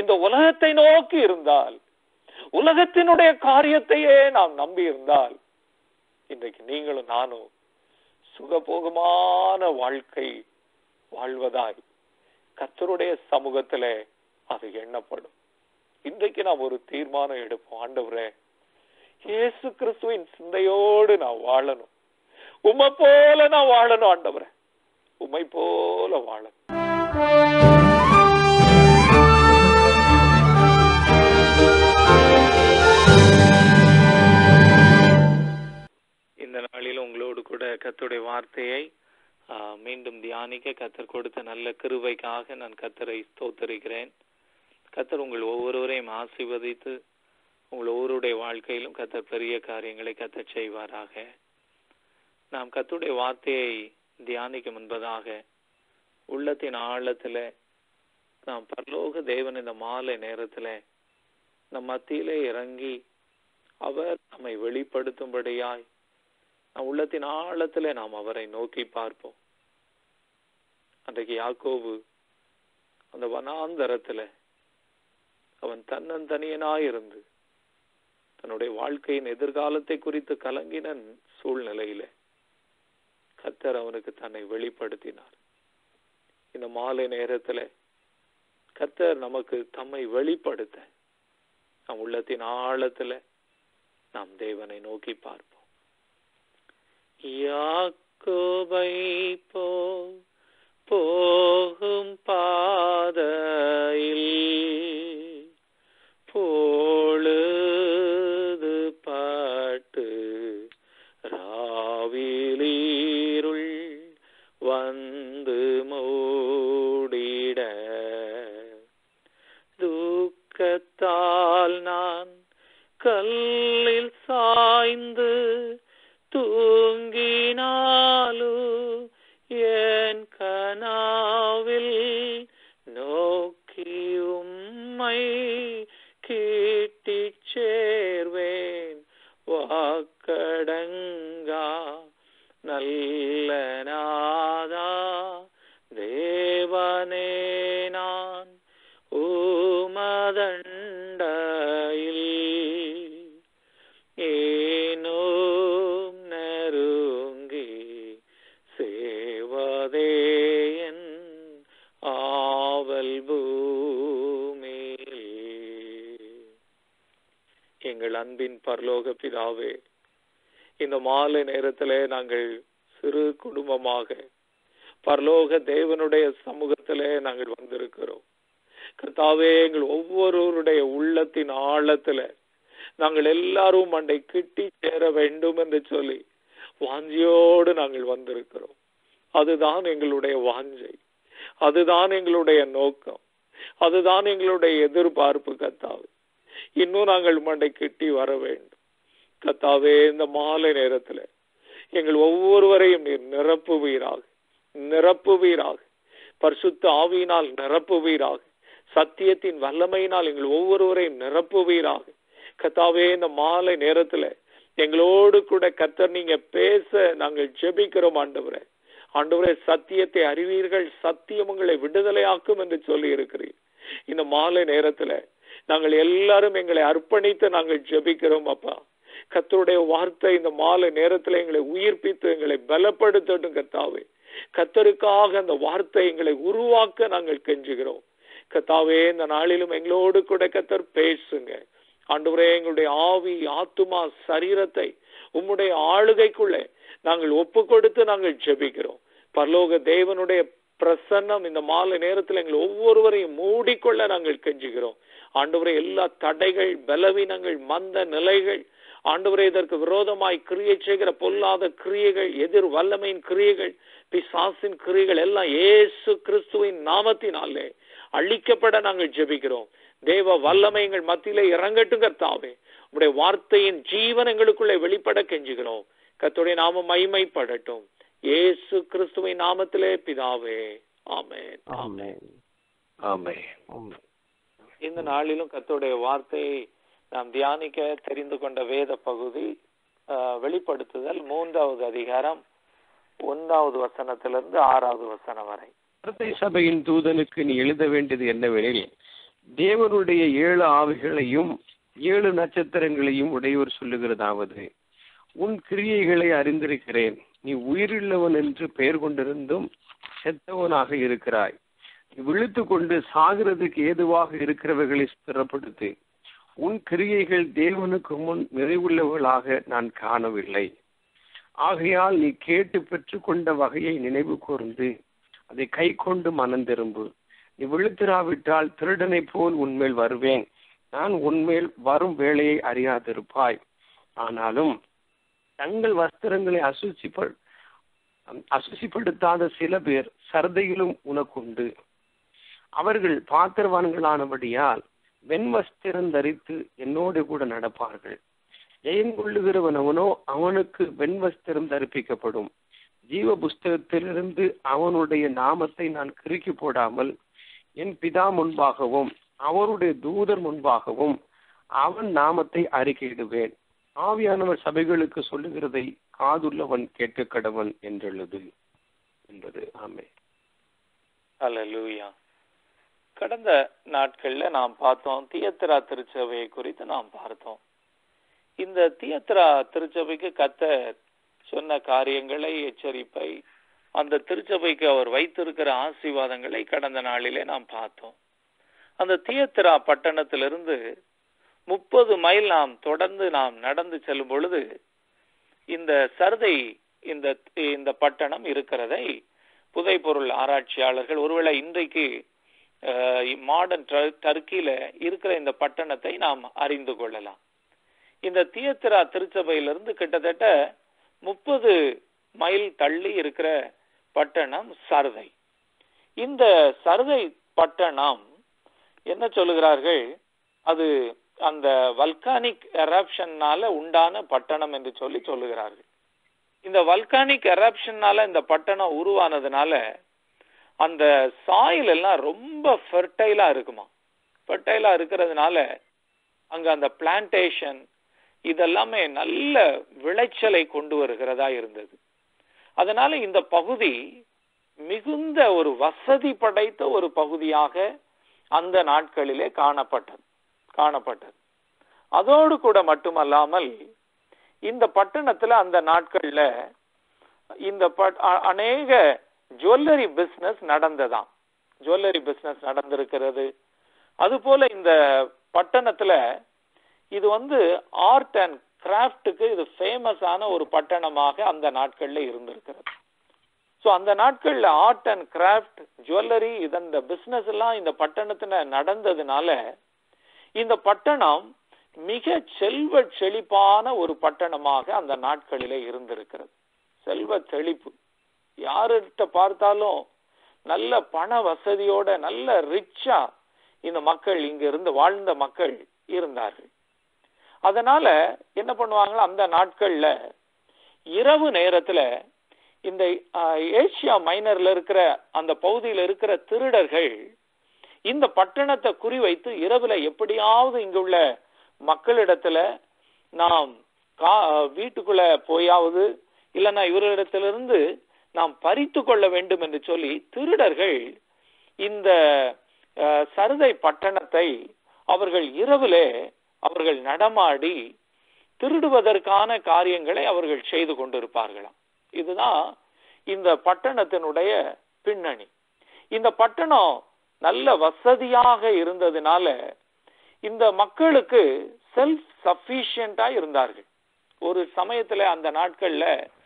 இந்த உலகத்தை நோக்கி இருந்தால் உலகத்தினுடைய காரியத்தையே நாம் நம்பி இருந்தால் இன்றைக்கு நீங்களும் நானும் சுகபோகமான வாழ்க்கை வாழ்வதாய் கர்த்தருடைய சமூகத்திலே அது எண்ணப்படும் இன்றைக்கு நாம் ஒரு தீர்மானம் எடுப்போம் ஆண்டவரே இயேசு கிறிஸ்துவின் சிந்தையோடு நான் வாழணும் உம்மை போல நான் வாழணும் ஆண்டவரே உம்மை போல வாழணும் இந்த நாளில் உங்களோடு கூட கர்த்தருடைய வார்த்தையை ஆ, மீண்டும் தியானிக்க கத்தர் கொடுத்த நல்ல கிருபைக்காக நான் கத்தரை ஸ்தோத்தரிக்கிறேன் கத்தர் உங்கள் ஒவ்வொருவரையும் ஆசீர்வதித்து உங்கள் ஒவ்வொருடைய வாழ்க்கையிலும் கத்தர் பெரிய காரியங்களை கத்தர் செய்வாராக நாம் கத்துடைய வார்த்தையை தியானிக்க முன்பதாக உள்ளத்தின் ஆழத்துல நாம் பரலோக தேவன் இந்த மாலை நேரத்துல நம் மத்தியிலே இறங்கி அவர் நம்மை வெளிப்படுத்தும்படியாய் நம் உள்ளத்தின் ஆழத்துல நாம் அவரை நோக்கி பார்ப்போம் அன்றைக்கு யாக்கோபு அந்த வனாந்தரத்துல அவன் தன்னந்தனியனாயிருந்து தன்னுடைய வாழ்க்கையின் எதிர்காலத்தை குறித்து கலங்கின சூழ்நிலையில கத்தர் அவனுக்கு தன்னை வெளிப்படுத்தினார் இந்த மாலை நேரத்துல கத்தர் நமக்கு தம்மை வெளிப்படுத்த நம் உள்ளத்தின் ஆழத்துல நாம் தேவனை நோக்கி பார்ப்போம் யாக்கோபை போ போகும் பாதையில் பொழுது பாட்டு ராவிலீருள் வந்து மூடிட துக்கத்தால் நான் கல்லில் சாய்ந்து தூங்கினாலு என் கனாவில் நோக்கி உம்மை கீட்டிச் சேர்வேன் வாக்கடங்கா நல்ல நாதா தேவனே நான் உமதண்டையில் ஏனோம் நெருங்கி சேவதேயன் ஆவல் பூமியில் எங்கள் அன்பின் பரலோக பிதாவே இந்த மாலை நேரத்திலே நாங்கள் சிறு குடும்பமாக பரலோக தேவனுடைய சமூகத்திலே நாங்கள் வந்திருக்கிறோம் கர்த்தாவே எங்கள் ஒவ்வொருவருடைய உள்ளத்தின் ஆழத்துல நாங்கள் எல்லாரும் அண்டை கிட்டி சேர வேண்டும் என்று சொல்லி வாஞ்சியோடு நாங்கள் வந்திருக்கிறோம் அதுதான் எங்களுடைய வாஞ்சை அதுதான் எங்களுடைய நோக்கம் அதுதான் எங்களுடைய எதிர்பார்ப்பு கத்தாவே இன்னும் நாங்கள் மண்டை கிட்டி வர வேண்டும் கத்தாவே இந்த மாலை நேரத்துல எங்கள் ஒவ்வொருவரையும் நீர் நிரப்புவீராக நிரப்புவீராக பரிசுத்த ஆவியினால் நிரப்புவீராக சத்தியத்தின் வல்லமையினால் எங்கள் ஒவ்வொருவரையும் நிரப்புவீராக கத்தாவே இந்த மாலை நேரத்துல எங்களோடு கூட கத்தர் நீங்க பேச நாங்கள் ஜெபிக்கிறோம் ஆண்டவரே ஆண்டவரே சத்தியத்தை அறிவீர்கள் சத்தியம் உங்களை விடுதலையாக்கும் என்று சொல்லி இருக்கிறீர் இந்த மாலை நேரத்துல நாங்கள் எல்லாரும் எங்களை அர்ப்பணித்து நாங்கள் ஜெபிக்கிறோம் அப்பா கத்தருடைய வார்த்தை இந்த மாலை நேரத்துல எங்களை உயிர்ப்பித்து எங்களை பலப்படுத்தட்டும் கத்தாவே கத்தருக்காக அந்த வார்த்தை எங்களை உருவாக்க நாங்கள் கெஞ்சுகிறோம் கத்தாவே இந்த நாளிலும் எங்களோடு கூட கத்தர் பேசுங்க ஆண்டவரே எங்களுடைய ஆவி ஆத்துமா சரீரத்தை உம்முடைய ஆளுகைக்குள்ளே நாங்கள் ஒப்பு கொடுத்து நாங்கள் ஜெபிக்கிறோம் பரலோக தேவனுடைய பிரசன்னம் இந்த மாலை நேரத்தில் எங்கள் ஒவ்வொருவரையும் மூடிக்கொள்ள நாங்கள் கெஞ்சுகிறோம் ஆண்டவரே எல்லா தடைகள் பலவீனங்கள் மந்த நிலைகள் ஆண்டவரே இதற்கு விரோதமாய் கிரியை செய்கிற பொல்லாத கிரியைகள் எதிர் வல்லமையின் கிரியைகள் பிசாசின் கிரியைகள் எல்லாம் இயேசு கிறிஸ்துவின் நாமத்தினாலே அழிக்கப்பட நாங்கள் ஜெபிக்கிறோம் தேவ வல்லமை எங்கள் மத்தியிலே இறங்கட்டும் கர்த்தாவே உடைய வார்த்தையின் ஜீவன் எங்களுக்குள்ளே வெளிப்பட கெஞ்சுகிறோம் கர்த்தருடைய நாமம் மைமைப்படட்டும் இயேசு கிறிஸ்துவின் நாமத்திலே பிதாவே ஆமென் ஆமென் ஆமென் ஆமென் இந்த நாளிலும் கர்த்தருடைய வார்த்தையை நாம் தியானிக்க தெரிந்து கொண்ட வேத பகுதி ஆஹ், வெளிப்படுத்துதல் மூன்றாவது அதிகாரம் ஒன்றாவது வசனத்திலிருந்து ஆறாவது வசனம் வரை வார்த்தை சபையின் தூதனுக்கு நீ எழுத வேண்டியது என்னவெனில் தேவனுடைய ஏழு ஆவிகளையும் ஏழு நட்சத்திரங்களையும் உடையவர் சொல்லுகிறதாவது உன் கிரியைகளை அறிந்திருக்கிறேன் நீ உயிருள்ளவன் என்று பெயர் கொண்டிருந்தும் செத்தவனாக இருக்கிறாய் நீ விழித்து கொண்டு சாகிறதுக்கு ஏதுவாக இருக்கிறவர்களை ஸ்திரப்படுத்து உன் கிரியைகள் தேவனுக்கு முன் நிறைவுள்ளவர்களாக நான் காணவில்லை ஆகையால் நீ கேட்டு பெற்றுக்கொண்ட வகையை நினைவு கூர்ந்து அதை கை கொண்டு மனம் திரும்பு நீ விழுத்திராவிட்டால் திருடனை போல் உன்மேல் வருவேன் நான் உன்மேல் வரும் வேலையை அறியாதிருப்பாய் ஆனாலும் தங்கள் வஸ்திரங்களை அசுசிப்ப அசுசிப்படுத்தாத சில பேர் சர்தையிலும் உனக்குண்டு அவர்கள் பாத்திரவான்களானபடியால் வெண்வஸ்திரம் தரித்து என்னோடு கூட நடப்பார்கள் ஜெயம் கொள்ளுகிறவன் அவனோ அவனுக்கு வெண்வஸ்திரம் தரிப்பிக்கப்படும் ஜீவ புஸ்தகத்திலிருந்து அவனுடைய நாமத்தை நான் கிறுக்கி போடாமல் என் பிதா முன்பாகவும் அவருடைய தூதர் முன்பாகவும் அவன் நாமத்தை அறிக்கையிடுவேன் ஆவியானவர் சபைகளுக்கு சொல்லுகிறதை காதுள்ளவன் கேட்க கடவன் என்றுள்ளது என்பது ஆமே அல்லேலூயா கடந்த நாட்கள்ல நாம் பார்த்தோம் தியத்ரா திருச்சபையை குறித்து நாம் பார்த்தோம் இந்த தியத்ரா திருச்சபைக்கு கத்த சொன்ன காரியங்களை எச்சரிப்பை அந்த திருச்சபைக்கு அவர் வைத்திருக்கிற ஆசீர்வாதங்களை கடந்த நாளிலே நாம் பார்த்தோம் அந்த தியத்ரா பட்டணத்திலிருந்து முப்பது மைல் நாம் தொடர்ந்து நாம் நடந்து செல்லும் பொழுது இந்த சர்தை இந்த இந்த பட்டணம் இருக்கிறதை புதைப்பொருள் ஆராய்ச்சியாளர்கள் ஒருவேளை இன்றைக்கு மாடர்ன் டர்க்கியில இருக்கிற இந்த பட்டணத்தை நாம் அறிந்து கொள்ளலாம் இந்த தியத்திரா திருச்சபையிலிருந்து கிட்டத்தட்ட முப்பது மைல் தள்ளி இருக்கிற பட்டணம் சர்தை இந்த சர்தை பட்டணம் என்ன சொல்லுகிறார்கள் அது அந்த வல்கானிக் எரப்ஷன்னால உண்டான பட்டணம் என்று சொல்லி சொல்லுகிறார்கள் இந்த வல்கானிக் எரப்ஷன்னால இந்த பட்டணம் உருவானதுனால அந்த சாயில் எல்லாம் ரொம்ப ஃபெர்டைலா இருக்குமா ஃபெர்டைலா இருக்கிறதுனால அங்க அந்த பிளான்டேஷன் இதெல்லாமே நல்ல விளைச்சலை கொண்டு வருகிறதா இருந்தது அதனால இந்த பகுதி மிகுந்த ஒரு வசதி படைத்த ஒரு பகுதியாக அந்த நாட்களிலே காணப்பட்டது காணப்பட்டது அதோடு கூட மட்டுமல்லாமல் இந்த பட்டணத்துல அந்த நாட்கள்ல இந்த அநேக ஜுவல்லரி பிசினஸ் நடந்ததாம் ஜுவல்லரி பிசினஸ் நடந்திருக்கிறது அதுபோல இந்த பட்டணத்துல இது வந்து ஆர்ட் அண்ட் கிராஃப்டுக்கு இது ஃபேமஸான ஒரு பட்டணமாக அந்த நாட்கள்ல இருந்திருக்கிறது ஸோ அந்த நாட்கள்ல ஆர்ட் அண்ட் கிராஃப்ட் ஜுவல்லரி இதன் பிசினஸ் எல்லாம் இந்த பட்டணத்துல நடந்ததுனால இந்த பட்டணம் மிக செல்வ செழிப்பான ஒரு பட்டணமாக அந்த நாட்களிலே இருந்திருக்கிறது செல்வ செழிப்பு யார்கிட்ட பார்த்தாலும் நல்ல பண வசதியோட நல்ல ரிச்சா இந்த மக்கள் இங்க இருந்து வாழ்ந்த மக்கள் இருந்தார்கள் அதனால என்ன பண்ணுவாங்களோ அந்த நாட்கள்ல இரவு நேரத்துல இந்த ஏசியா மைனர்ல இருக்கிற அந்த பகுதியில் இருக்கிற திருடர்கள் இந்த பட்டணத்தை குறிவைத்து இரவுல எப்படியாவது இங்குள்ள மக்களிடத்துல நாம் வீட்டுக்குள்ள போயாவது இல்லைன்னா இவர்களிடத்திலிருந்து நாம் பறித்து கொள்ள வேண்டும் என்று சொல்லி திருடர்கள் இந்த சருதை பட்டணத்தை அவர்கள் இரவிலே அவர்கள் நடமாடி திருடுவதற்கான காரியங்களை அவர்கள் செய்து கொண்டிருப்பார்களாம் இதுதான் இந்த பட்டணத்தினுடைய பின்னணி இந்த பட்டணம் நல்ல வசதியாக இருந்ததுனால இந்த மக்களுக்கு செல்ஃப் சஃபிஷியண்டா இருந்தார்கள் ஒரு சமயத்துல அந்த நாட்கள்ல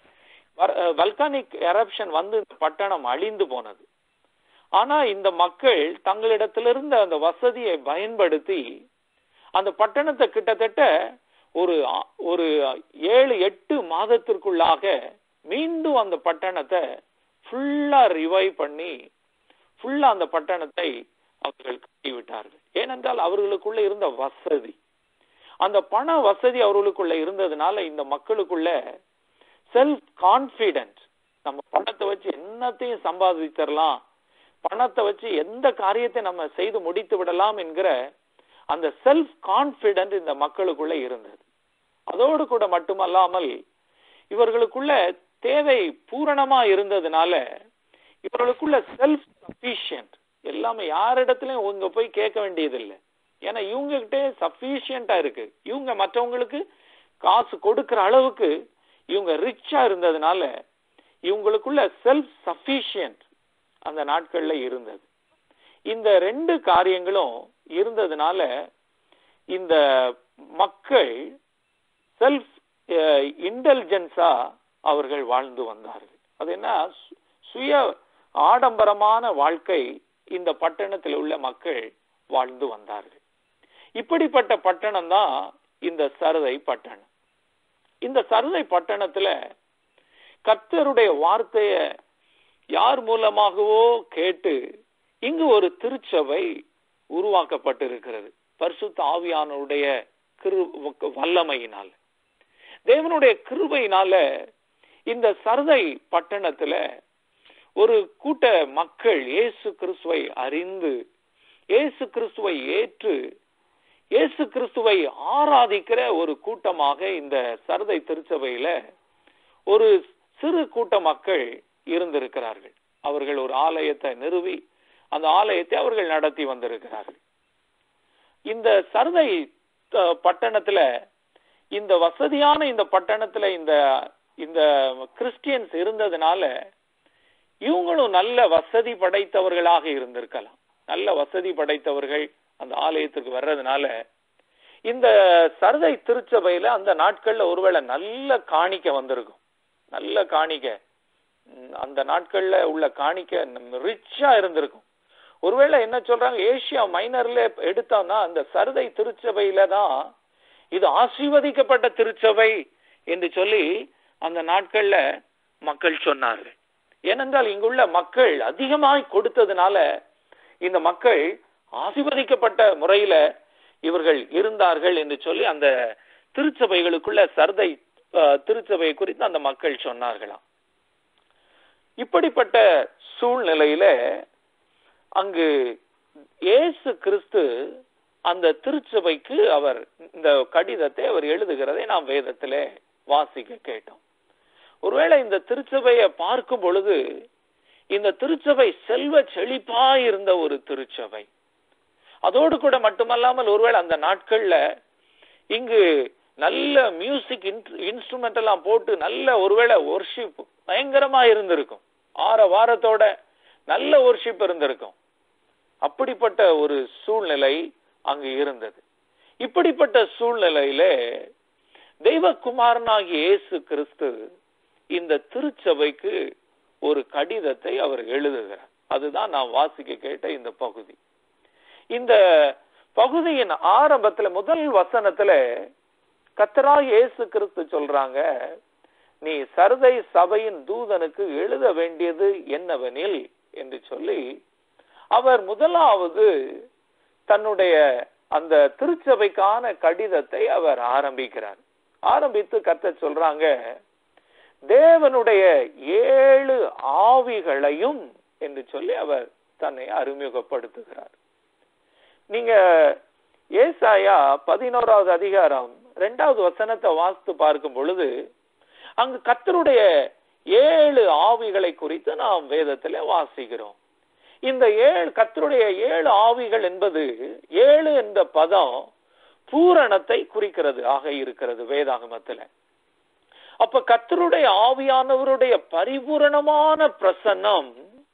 வல்கானிக் எரப்ஷன் வந்து இந்த பட்டணம் அழிந்து போனது ஆனா இந்த மக்கள் தங்களிடத்திலிருந்த அந்த வசதியை பயன்படுத்தி அந்த பட்டணத்தை கிட்டத்தட்ட ஒரு ஒரு ஏழு எட்டு மாதத்திற்குள்ளாக மீண்டும் அந்த பட்டணத்தை ஃபுல்லா ரிவைவ் பண்ணி ஃபுல்லா அந்த பட்டணத்தை அவர்கள் கட்டிவிட்டார்கள் ஏனென்றால் அவர்களுக்குள்ள இருந்த வசதி அந்த பண வசதி அவர்களுக்குள்ள இருந்ததுனால இந்த மக்களுக்குள்ள செல்ஃப் கான்பிடன்ஸ் நம்ம பணத்தை வச்சு என்னத்தையும் சம்பாதித்தரலாம் பணத்தை வச்சு எந்த காரியத்தை நம்ம செய்து முடித்து விடலாம் என்கிற அந்த செல்ஃப் கான்பிடன்ட் இந்த மக்களுக்குள்ள இருந்தது அதோடு கூட மட்டுமல்லாமல் இவர்களுக்குள்ள தேவை பூரணமா இருந்ததுனால இவர்களுக்குள்ள செல்ஃப் சஃபிஷியன்ட் எல்லாமே யாரிடத்துலயும் இவங்க போய் கேட்க வேண்டியதில்லை ஏன்னா இவங்க கிட்டே சஃபிஷியண்டா இருக்கு இவங்க மற்றவங்களுக்கு காசு கொடுக்கிற அளவுக்கு இவங்க ரிச்சா இருந்ததுனால இவங்களுக்குள்ள செல்ஃப் சஃபிஷியன்ட் அந்த நாட்கள்ல இருந்தது இந்த ரெண்டு காரியங்களும் இருந்ததுனால இந்த மக்கள் செல்ஃப் இன்டெலிஜென்ஸா அவர்கள் வாழ்ந்து வந்தார்கள் அது என்ன சு- சுய ஆடம்பரமான வாழ்க்கை இந்த பட்டணத்தில் உள்ள மக்கள் வாழ்ந்து வந்தார்கள் இப்படிப்பட்ட பட்டணம் தான் இந்த சரதை பட்டணம் இந்த சரதை பட்டணத்துல கர்த்தருடைய வார்த்தைய யார் மூலமாகவோ கேட்டு இங்கு ஒரு திருச்சபை உருவாக்கப்பட்டிருக்கிறது பரிசுத்த ஆவியானவருடைய கிரு வல்லமையினால தேவனுடைய கிருபையினால இந்த சரதை பட்டணத்துல ஒரு கூட்ட மக்கள் இயேசு கிறிஸ்துவை அறிந்து இயேசு கிறிஸ்துவை ஏற்று இயேசு கிறிஸ்துவை ஆராதிக்கிற ஒரு கூட்டமாக இந்த சரதை திருச்சபையில ஒரு சிறு கூட்ட மக்கள் இருந்திருக்கிறார்கள் அவர்கள் ஒரு ஆலயத்தை நிறுவி அந்த ஆலயத்தை அவர்கள் நடத்தி வந்திருக்கிறார்கள் இந்த சரதை அஹ், பட்டணத்துல இந்த வசதியான இந்த பட்டணத்துல இந்த இந்த கிறிஸ்டியன்ஸ் இருந்ததுனால இவங்களும் நல்ல வசதி படைத்தவர்களாக இருந்திருக்கலாம் நல்ல வசதி படைத்தவர்கள் அந்த ஆலயத்துக்கு வர்றதுனால இந்த சரதை திருச்சபையில அந்த நாட்கள்ல ஒருவேளை நல்ல காணிக்க வந்திருக்கும் நல்ல காணிக்க ம், அந்த நாட்கள்ல உள்ள காணிக்க ரிச்சா இருந்திருக்கும் ஒருவேளை என்ன சொல்றாங்க ஏசியா மைனர்ல எடுத்தோம்னா அந்த சரதை திருச்சபையில தான் இது ஆசீர்வதிக்கப்பட்ட திருச்சபை என்று சொல்லி அந்த நாட்கள்ல மக்கள் சொன்னார்கள் ஏனென்றால் இங்குள்ள மக்கள் அதிகமாய் கொடுத்ததுனால இந்த மக்கள் ஆசீர்வதிக்கப்பட்ட முறையில இவர்கள் இருந்தார்கள் என்று சொல்லி அந்த திருச்சபைகளுக்குள்ள சரதை அஹ், திருச்சபை குறித்து அந்த மக்கள் சொன்னார்களாம் இப்படிப்பட்ட சூழ்நிலையில அங்கு இயேசு கிறிஸ்து அந்த திருச்சபைக்கு அவர் இந்த கடிதத்தை அவர் எழுதுகிறதை நாம் வேதத்திலே வாசிக்க கேட்டோம் ஒருவேளை இந்த திருச்சபையை பார்க்கும் பொழுது இந்த திருச்சபை செல்வ செழிப்பாய் இருந்த ஒரு திருச்சபை அதோடு கூட மட்டுமல்லாமல் ஒருவேளை அந்த நாட்கள்ல இங்கு நல்ல மியூசிக் இன்ஸ்ட்ருமெண்ட் எல்லாம் போட்டு நல்ல ஒருவேளை ஒர்ஷிப் பயங்கரமா இருந்திருக்கும் ஆற வாரத்தோட நல்ல ஒர்ஷிப் இருந்திருக்கும் அப்படிப்பட்ட ஒரு சூழ்நிலை அங்கு இருந்தது இப்படிப்பட்ட சூழ்நிலையில தெய்வகுமாரனாகிய இயேசு கிறிஸ்து இந்த திருச்சபைக்கு ஒரு கடிதத்தை அவர் எழுதுகிறார் அதுதான் நான் வாசிக்க கேட்ட இந்த பகுதி இந்த பகுதியின் ஆரம்பத்துல முதல் வசனத்துல கத்தரா இயேசு கிறிஸ்து சொல்றாங்க நீ சரதை சபையின் தூதனுக்கு எழுத வேண்டியது என்னவெனில் என்று சொல்லி அவர் முதலாவது தன்னுடைய அந்த திருச்சபைக்கான கடிதத்தை அவர் ஆரம்பிக்கிறார் ஆரம்பித்து கத்த சொல்றாங்க தேவனுடைய ஏழு ஆவிகளையும் என்று சொல்லி அவர் தன்னை அறிமுகப்படுத்துகிறார் நீங்க ஏசாயா பதினோராவது அதிகாரம் ரெண்டாவது வசனத்தை வாசித்து பார்க்கும் பொழுது அங்கு கத்தருடைய ஏழு ஆவிகளை குறித்து நாம் வேதத்துல வாசிக்கிறோம் இந்த ஏழு கத்தருடைய ஏழு ஆவிகள் என்பது ஏழு என்ற பதம் பூரணத்தை குறிக்கிறது ஆக இருக்கிறது வேதாகமத்துல அப்ப கத்தருடைய ஆவியானவருடைய பரிபூரணமான பிரசன்னம்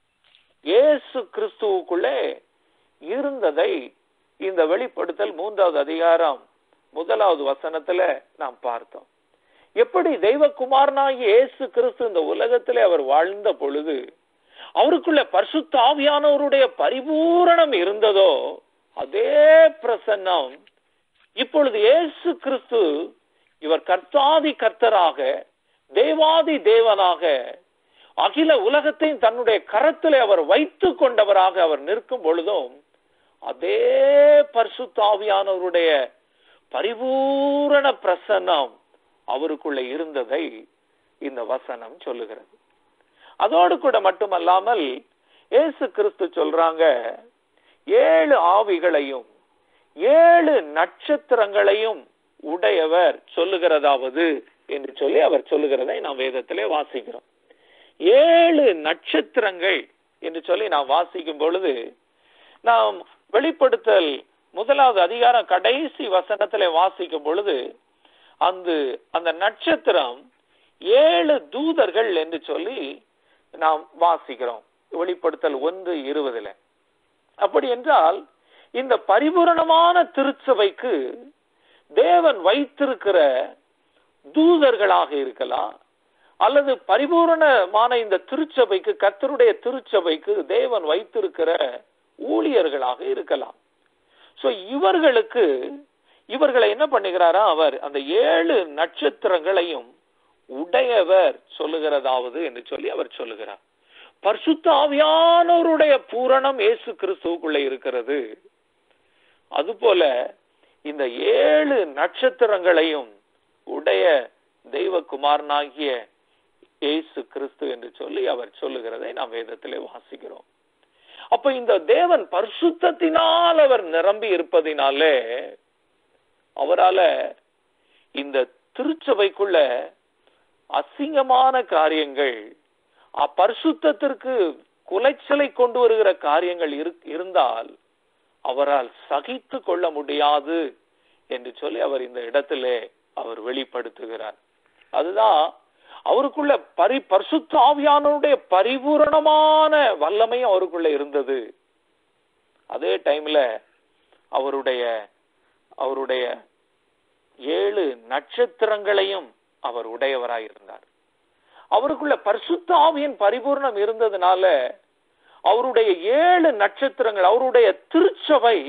இயேசு கிறிஸ்துவுக்குள்ளே இருந்ததை இந்த வெளிப்படுத்தல் மூன்றாவது அதிகாரம் முதலாவது வசனத்துல நாம் பார்த்தோம் எப்படி தெய்வகுமாரனாகி இயேசு கிறிஸ்து இந்த உலகத்திலே அவர் வாழ்ந்த பொழுது அவருக்குள்ள பரிசுத்த ஆவியானவருடைய பரிபூரணம் இருந்ததோ அதே பிரசன்னம் இப்பொழுது இயேசு கிறிஸ்து இவர் கர்த்தாதி கர்த்தராக தேவாதி தேவனாக அகில உலகத்தையும் தன்னுடைய கரத்திலே அவர் வைத்து கொண்டவராக அவர் நிற்கும் பொழுதும் அதே பரிசுத்தாவியானவருடைய பரிபூரண பிரசன்னம் அவருக்குள்ள இருந்ததை இந்த வசனம் சொல்லுகிறது அதோடு கூட மட்டுமல்லாமல் இயேசு கிறிஸ்து சொல்றாங்க ஏழு ஆவிகளையும் ஏழு நட்சத்திரங்களையும் உடையவர் சொல்லுகிறதாவது என்று சொல்லி அவர் சொல்லுகிறதை நாம் வேதத்திலே வாசிக்கிறோம் ஏழு நட்சத்திரங்கள் என்று சொல்லி நாம் வாசிக்கும் பொழுது நாம் வெளிப்படுத்தல் முதலாவது அதிகாரம் கடைசி வசனத்திலே வாசிக்கும் பொழுது அந்த அந்த நட்சத்திரம் ஏழு தூதர்கள் என்று சொல்லி நாம் வாசிக்கிறோம் வெளிப்படுத்தல் ஒன்று இருபதுல அப்படி என்றால் இந்த பரிபூரணமான திருச்சபைக்கு தேவன் வைத்திருக்கிற தூதர்களாக இருக்கலாம் அல்லது பரிபூரணமான இந்த திருச்சபைக்கு கர்த்தருடைய திருச்சபைக்கு தேவன் வைத்திருக்கிற ஊழியர்களாக இருக்கலாம் சோ இவர்களுக்கு இவர்களை என்ன பண்ணுகிறாரா அவர் அந்த ஏழு நட்சத்திரங்களையும் உடையவர் சொல்லுகிறதாவது என்று சொல்லி அவர் சொல்லுகிறார் பரிசுத்த ஆவியானவருடைய பூரணம் இயேசு கிறிஸ்துவுக்குள்ள இருக்கிறது அதுபோல இந்த ஏழு நட்சத்திரங்களையும் உடைய தெய்வகுமாரனாகிய இயேசு கிறிஸ்து என்று சொல்லி அவர் சொல்லுகிறதை நாம் வேதத்திலே வாசிக்கிறோம் அப்ப இந்த தேவன் பரிசுத்தத்தினால் அவர் நிரம்பி இருப்பதினாலே அவரால இந்த திருச்சபைக்குள்ள அசிங்கமான காரியங்கள் அப்பரிசுத்தத்திற்கு குலைச்சலை கொண்டு வருகிற காரியங்கள் இருந்தால் அவரால் சகித்து கொள்ள முடியாது என்று சொல்லி அவர் இந்த இடத்திலே அவர் வெளிப்படுத்துகிறார் அதுதான் அவருக்குள்ள பரி பரிசுத்த ஆவியானவருடைய பரிபூரணமான வல்லமையும் அவருக்குள்ள இருந்தது அதே டைம்ல அவருடைய அவருடைய ஏழு நட்சத்திரங்களையும் அவர் உடையவராய் இருந்தார் அவருக்குள்ள பரிசுத்த ஆவியின் பரிபூர்ணம் இருந்ததுனால அவருடைய ஏழு நட்சத்திரங்கள் அவருடைய திருச்சபை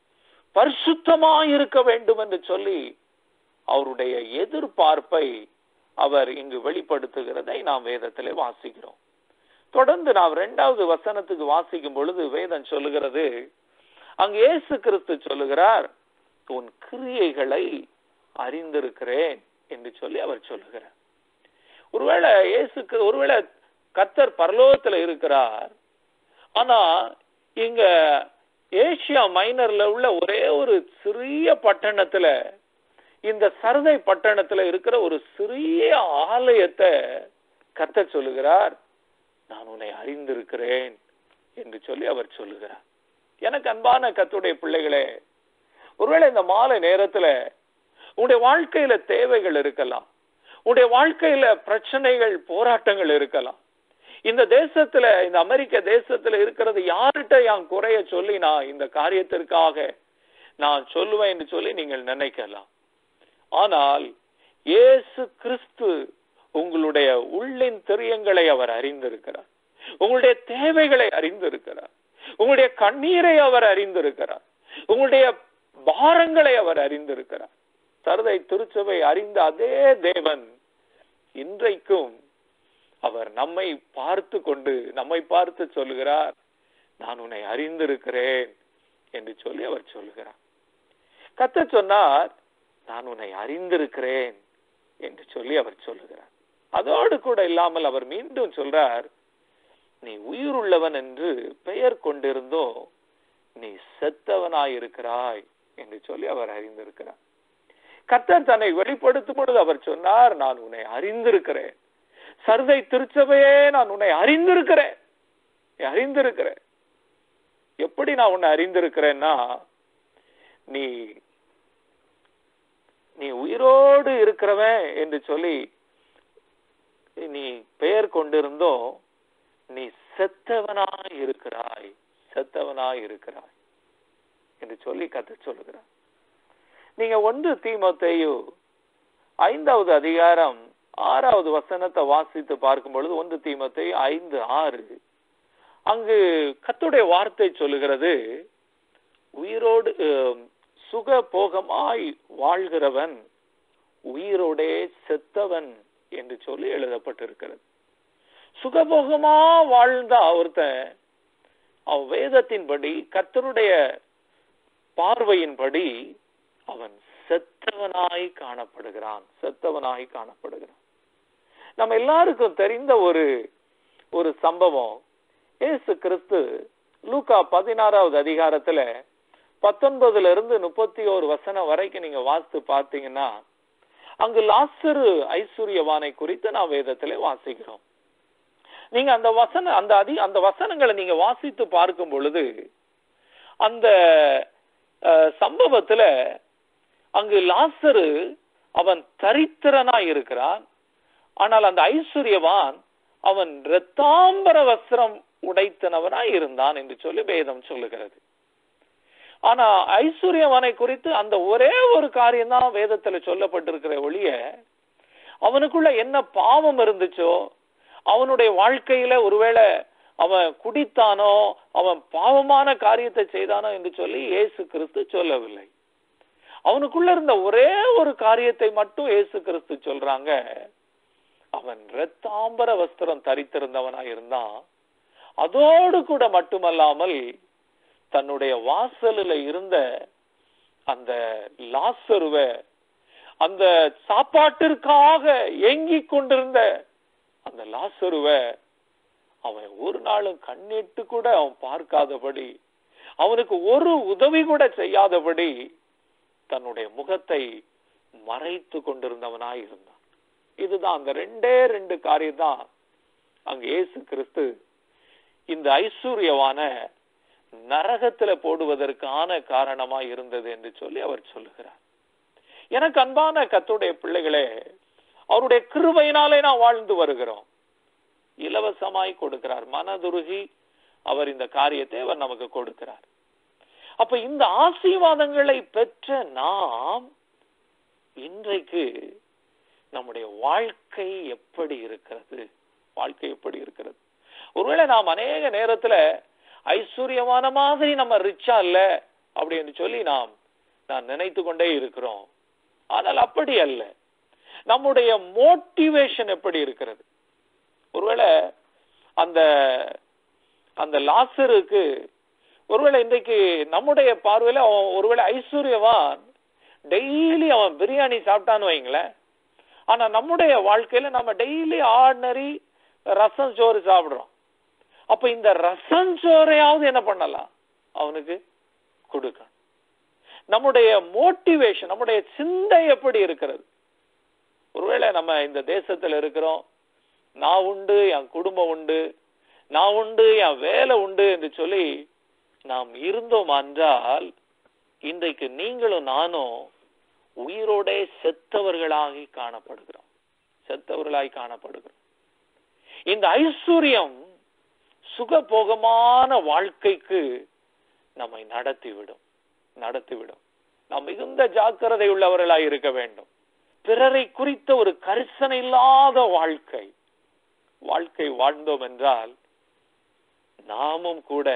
பரிசுத்தமாய் இருக்க வேண்டும் என்று சொல்லி அவருடைய எதிர்பார்ப்பை அவர் இங்கு வெளிப்படுத்துகிறதை நாம் வேதத்திலே வாசிக்கிறோம் தொடர்ந்து நாம் இரண்டாவது வசனத்துக்கு வாசிக்கும் பொழுது வேதம் சொல்லுகிறது அங்கு இயேசு கிறிஸ்து சொல்லுகிறார் உன் கிரியைகளை அறிந்திருக்கிறேன் என்று சொல்லி அவர் சொல்லுகிறார் ஒருவேளை இயேசுக்கு ஒருவேளை கத்தர் பரலோகத்துல இருக்கிறார் ஆனா இங்க ஏசியா மைனர்ல உள்ள ஒரே ஒரு சிறிய பட்டணத்துல இந்த சரதை பட்டணத்துல இருக்கிற ஒரு சிறிய ஆலயத்தை கத்த சொல்லுகிறார் நான் உன்னை அறிந்திருக்கிறேன் என்று சொல்லி அவர் சொல்லுகிறார் எனக்கு அன்பான கத்துடைய பிள்ளைகளே ஒருவேளை இந்த மாலை நேரத்துல உன்னுடைய வாழ்க்கையில தேவைகள் இருக்கலாம் உன்னுடைய வாழ்க்கையில பிரச்சனைகள் போராட்டங்கள் இருக்கலாம் இந்த தேசத்துல இந்த அமெரிக்க தேசத்துல இருக்கிறது யார்கிட்ட என் குறைய சொல்லி நான் இந்த காரியத்திற்காக நான் சொல்லுவேன் என்று சொல்லி நீங்கள் நினைக்கலாம் ஆனால் இயேசு கிறிஸ்து உங்களுடைய உள்ளின் திரியங்களை அவர் அறிந்திருக்கிறார் உங்களுடைய தேவைகளை அறிந்திருக்கிறார் உங்களுடைய கண்ணீரை அவர் அறிந்திருக்கிறார் உங்களுடைய பாரங்களை அவர் அறிந்திருக்கிறார் சரதை திருச்சபை அறிந்த அதே தேவன் இன்றைக்கும் அவர் நம்மை பார்த்து கொண்டு நம்மை பார்த்து சொல்லுகிறார் நான் உன்னை அறிந்திருக்கிறேன் என்று சொல்லி அவர் சொல்லுகிறார் கத்த சொன்னார் நான் உன்னை அறிந்திருக்கிறேன் என்று சொல்லி அவர் சொல்லுகிறார் அதோடு கூட இல்லாமல் அவர் மீண்டும் சொல்றார் நீ உயிருள்ளவன் என்று பெயர் கொண்டிருந்தோ நீ செத்தவனாயிருக்கிறாய் என்று சொல்லி அவர் அறிந்திருக்கிறார் கர்த்தர் தன்னை வெளிப்படுத்தும் பொழுது அவர் சொன்னார் நான் உன்னை அறிந்திருக்கிறேன் சர்தை திருச்சபையே நான் உன்னை அறிந்திருக்கிறேன் அறிந்திருக்கிறேன் எப்படி நான் உன்னை அறிந்திருக்கிறேன்னா நீ நீ உயிரோடு இருக்கிறவன் என்று சொல்லி நீ பெயர் கொண்டிருந்தோ நீ செத்தவனாய் இருக்கிறாய் செத்தவனாய் இருக்கிறாய் என்று சொல்லி கத்து சொல்லுகிறார் நீங்க ஒன்று தீமோத்தேயு ஐந்தாவது அதிகாரம் ஆறாவது வசனத்தை வாசித்து பார்க்கும் பொழுது ஒன்று தீமத்தை ஐந்து ஆறு அங்கு கத்துடைய வார்த்தை சொல்லுகிறது உயிரோடு சுக போகமாய் வாழ்கிறவன் உயிரோடே செத்தவன் என்று சொல்லி எழுதப்பட்டிருக்கிறது சுகபோகமா வாழ்ந்த ஒருத்தன் அவ் வேதத்தின்படி கர்த்தருடைய பார்வையின்படி அவன் செத்தவனாய் காணப்படுகிறான் செத்தவனாய் காணப்படுகிறான் நம்ம எல்லாருக்கும் தெரிந்த ஒரு ஒரு சம்பவம் ஏசு கிறிஸ்து லூக்கா பதினாறாவது அதிகாரத்துல பத்தொன்பதுல இருந்து முப்பத்தி ஒரு வசனம் வரைக்கும் நீங்க வாசித்து பார்த்தீங்கன்னா அங்கு லாசரு ஐஸ்வர்யவானை குறித்து நான் வேதத்திலே வாசிக்கிறோம் நீங்க அந்த வசன அந்த அதி அந்த வசனங்களை நீங்க வாசித்து பார்க்கும் பொழுது அந்த அஹ், சம்பவத்துல அங்கு லாசரு அவன் தரித்திரனாய் இருக்கிறான் ஆனால் அந்த ஐஸ்வர்யவான் அவன் இரத்தாம்பர வஸ்திரம் உடைத்தனவனாய் இருந்தான் என்று சொல்லி வேதம் சொல்லுகிறது ஆனா ஐஸ்வர்யவானை குறித்து அந்த ஒரே ஒரு காரியம் தான் வேதத்துல சொல்லப்பட்டிருக்கிற ஒழிய அவனுக்குள்ள என்ன பாவம் இருந்துச்சோ அவனுடைய வாழ்க்கையில ஒருவேளை அவன் குடித்தானோ அவன் பாவமான காரியத்தை செய்தானோ என்று சொல்லி இயேசு கிறிஸ்து சொல்லவில்லை அவனுக்குள்ள இருந்த ஒரே ஒரு காரியத்தை மட்டும் இயேசு கிறிஸ்து சொல்றாங்க அவன் இரத்தாம்பர வஸ்திரம் தரித்திருந்தவனா இருந்தான் அதோடு கூட மட்டுமல்லாமல் தன்னுடைய வாசலில் இருந்த அந்த லாசருவ அந்த சாப்பாட்டிற்காக ஏங்கிக் கொண்டிருந்த அந்த லாசருவ அவன் ஒரு நாளும் கண்ணிட்டு கூட அவன் பார்க்காதபடி அவனுக்கு ஒரு உதவி கூட செய்யாதபடி தன்னுடைய முகத்தை மறைத்து கொண்டிருந்தவனாய் இருந்தான் இதுதான் அந்த ரெண்டே ரெண்டு காரியம் தான் அங்க இயேசு கிறிஸ்து இந்த ஐஸ்வர்யவான நரகத்துல போடுவதற்கான காரணமா இருந்தது என்று சொல்லி அவர் சொல்லுகிறார் எனக்கு அன்பான கத்துடைய பிள்ளைகளே அவருடைய கிருபையினாலே நான் வாழ்ந்து வருகிறோம் இலவசமாய் கொடுக்கிறார் மனதுருகி அவர் இந்த காரியத்தை அவர் நமக்கு கொடுக்கிறார் அப்ப இந்த ஆசீர்வாதங்களை பெற்ற நாம் இன்றைக்கு நம்முடைய வாழ்க்கை எப்படி இருக்கிறது வாழ்க்கை எப்படி இருக்கிறது ஒருவேளை நாம் அநேக நேரத்துல ஐஸ்வர்யமான மாதிரி நம்ம ரிச்சா இல்ல அப்படின்னு சொல்லி நாம் நான் நினைத்து கொண்டே இருக்கிறோம் ஆனால் அப்படி அல்ல நம்முடைய மோட்டிவேஷன் எப்படி இருக்கிறது ஒருவேளை அந்த அந்த லாசருக்கு ஒருவேளை இன்றைக்கு நம்முடைய பார்வையில அவன் ஒருவேளை ஐஸ்வர்யவான் டெய்லி அவன் பிரியாணி சாப்பிட்டான்னு வைங்களேன் ஆனா நம்முடைய வாழ்க்கையில நம்ம டெய்லி ஆர்டினரி ரசம் சோறு சாப்பிடுறோம் அப்ப இந்த ரசம் சோறையாவது என்ன பண்ணலாம் அவனுக்கு கொடுக்கணும் நம்முடைய மோட்டிவேஷன் நம்முடைய சிந்தை எப்படி இருக்கிறது ஒருவேளை நம்ம இந்த தேசத்துல இருக்கிறோம் நான் உண்டு என் குடும்பம் உண்டு நான் உண்டு என் வேலை உண்டு என்று சொல்லி நாம் இருந்தோம் என்றால் இன்றைக்கு நீங்களும் நானும் உயிரோட செத்தவர்களாகி காணப்படுகிறோம் செத்தவர்களாய் காணப்படுகிறோம் இந்த ஐஸ்வர்யம் சுகபோகமான வாழ்க்கைக்கு நம்மை நடத்திவிடும் நடத்திவிடும் நாம் மிகுந்த ஜாக்கிரதை உள்ளவர்களாய் இருக்க வேண்டும் பிறரை குறித்த ஒரு கரிசனை இல்லாத வாழ்க்கை வாழ்க்கை வாழ்ந்தோம் என்றால் நாமும் கூட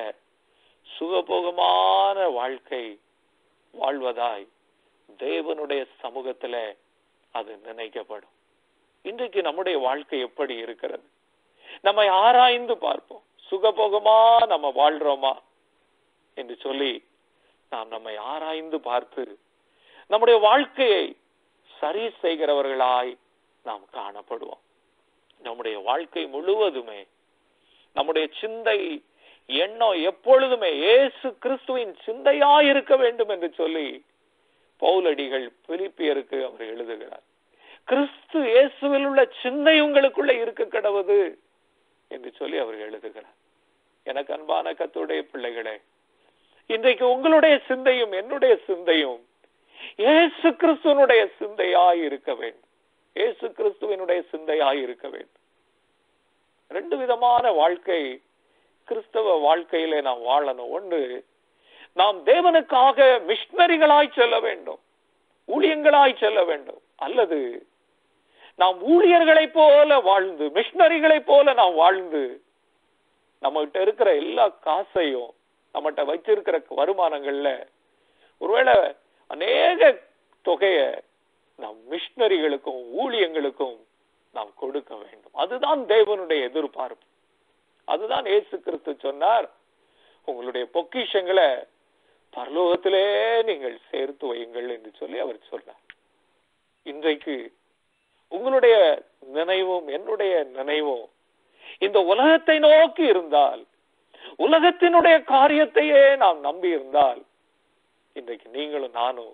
சுகபோகமான வாழ்க்கை வாழ்வதாய் தேவனுடைய சமூகத்துல அது நினைக்கப்படும் இன்றைக்கு நம்முடைய வாழ்க்கை எப்படி இருக்கிறது நம்மை ஆராய்ந்து பார்ப்போம் சுகபோகமா நம்ம வாழ்றோமா என்று சொல்லி நாம் நம்மை ஆராய்ந்து பார்த்து நம்முடைய வாழ்க்கையை சரி செய்கிறவர்களாய் நாம் காணப்படுவோம் நம்முடைய வாழ்க்கை முழுவதுமே நம்முடைய சிந்தை எண்ணம் எப்பொழுதுமே இயேசு கிறிஸ்துவின் சிந்தையா இருக்க வேண்டும் என்று சொல்லி பவுலடிகள் பிலிப்பியருக்கு அவர் எழுதுகிறார் கிறிஸ்து இயேசுவில் உள்ள சிந்தை உங்களுக்குள்ள இருக்க கடவுது என்று சொல்லி அவர் எழுதுகிறார் எனக்கு அன்பான கத்துடைய பிள்ளைகளே இன்றைக்கு உங்களுடைய சிந்தையும் என்னுடைய சிந்தையும் இயேசு கிறிஸ்துவனுடைய சிந்தையாய் இருக்க வேண்டும் இயேசு கிறிஸ்துவனுடைய சிந்தையாய் இருக்க வேண்டும் ரெண்டு விதமான வாழ்க்கை கிறிஸ்தவ வாழ்க்கையிலே நாம் வாழணும் ஒன்று நாம் தேவனுக்காக மிஷனரிகளாய் செல்ல வேண்டும் ஊழியங்களாய் செல்ல வேண்டும் அல்லது நாம் ஊழியர்களை போல வாழ்ந்து மிஷனரிகளை போல நாம் வாழ்ந்து நம்மகிட்ட இருக்கிற எல்லா காசையும் நம்மகிட்ட வச்சிருக்கிற வருமானங்கள்ல ஒருவேளை அநேக தொகைய நாம் மிஷனரிகளுக்கும் ஊழியங்களுக்கும் நாம் கொடுக்க வேண்டும் அதுதான் தேவனுடைய எதிர்பார்ப்பு அதுதான் இயேசு கிறிஸ்து சொன்னார் உங்களுடைய பொக்கிஷங்களை பரலோகத்திலே நீங்கள் சேர்த்து வையுங்கள் என்று சொல்லி அவர் சொன்னார் இன்றைக்கு உங்களுடைய நினைவும் என்னுடைய நினைவும் இந்த உலகத்தை நோக்கி இருந்தால் உலகத்தினுடைய காரியத்தையே நாம் நம்பி இருந்தால் இன்றைக்கு நீங்களும் நானும்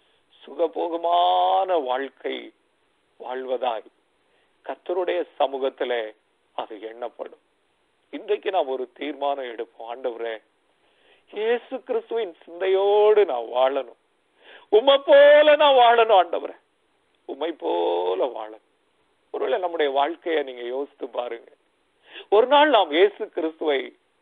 சுகபோகமான வாழ்க்கை வாழ்வதாய் கத்தருடைய சமூகத்திலே அது எண்ணப்படும் இன்றைக்கு நாம் ஒரு தீர்மானம் எடுப்போம் ஆண்டவரே இயேசு கிறிஸ்துவின் சிந்தையோடு நான் வாழணும் உம்மை போல நான் வாழணும் ஆண்டவரே உம்மை போல வாழணும் ஒருவேளை நம்முடைய வாழ்க்கையை நீங்க யோசித்து பாருங்க ஒரு நாள் நாம் இயேசு கிறிஸ்துவை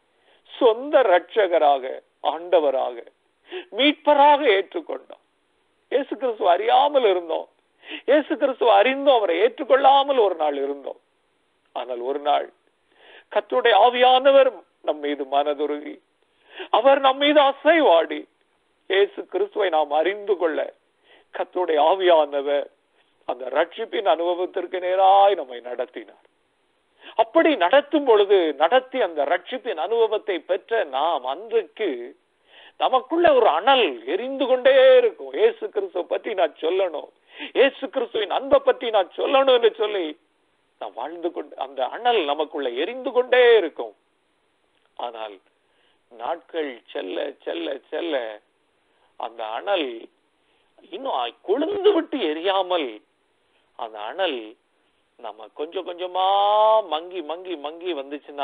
சொந்த ரட்சகராக ஆண்டவராக மீட்பராக ஏற்றுக்கொண்டோம் இயேசு கிறிஸ்துவ அறியாமல் இருந்தோம் இயேசு கிறிஸ்துவ அறிந்தோம் அவரை ஏற்றுக்கொள்ளாமல் ஒரு நாள் இருந்தோம் ஆனால் ஒரு நாள் கர்த்தருடைய ஆவியானவர் நம் மீது மனதுருகி அவர் நம் மீது அசைவாடி இயேசு கிறிஸ்துவை நாம் அறிந்து கொள்ள கர்த்தருடைய ஆவியானவர் அந்த ரட்சிப்பின் அனுபவத்திற்கு நேராய் நம்மை நடத்தினார் அப்படி நடத்தும் பொழுது நடத்தி அந்த ரட்சிப்பின் அனுபவத்தை பெற்ற நாம் அன்றைக்கு நமக்குள்ள ஒரு அனல் எரிந்து கொண்டே இருக்கும் இயேசு கிறிஸ்துவ பற்றி நான் சொல்லணும் இயேசு கிறிஸ்துவின் அன்பை பற்றி நான் சொல்லணும் என்று சொல்லி நான் வாழ்ந்து கொண்டு அந்த அனல் நமக்குள்ள எரிந்து கொண்டே இருக்கும் ஆனால் நாட்கள் செல்ல செல்ல செல்ல அந்த அனல் இன்னும் கொழுந்து விட்டு எரியாமல் அந்த அனல் நம்ம கொஞ்சம் கொஞ்சமா மங்கி மங்கி மங்கி வந்துச்சுன்னா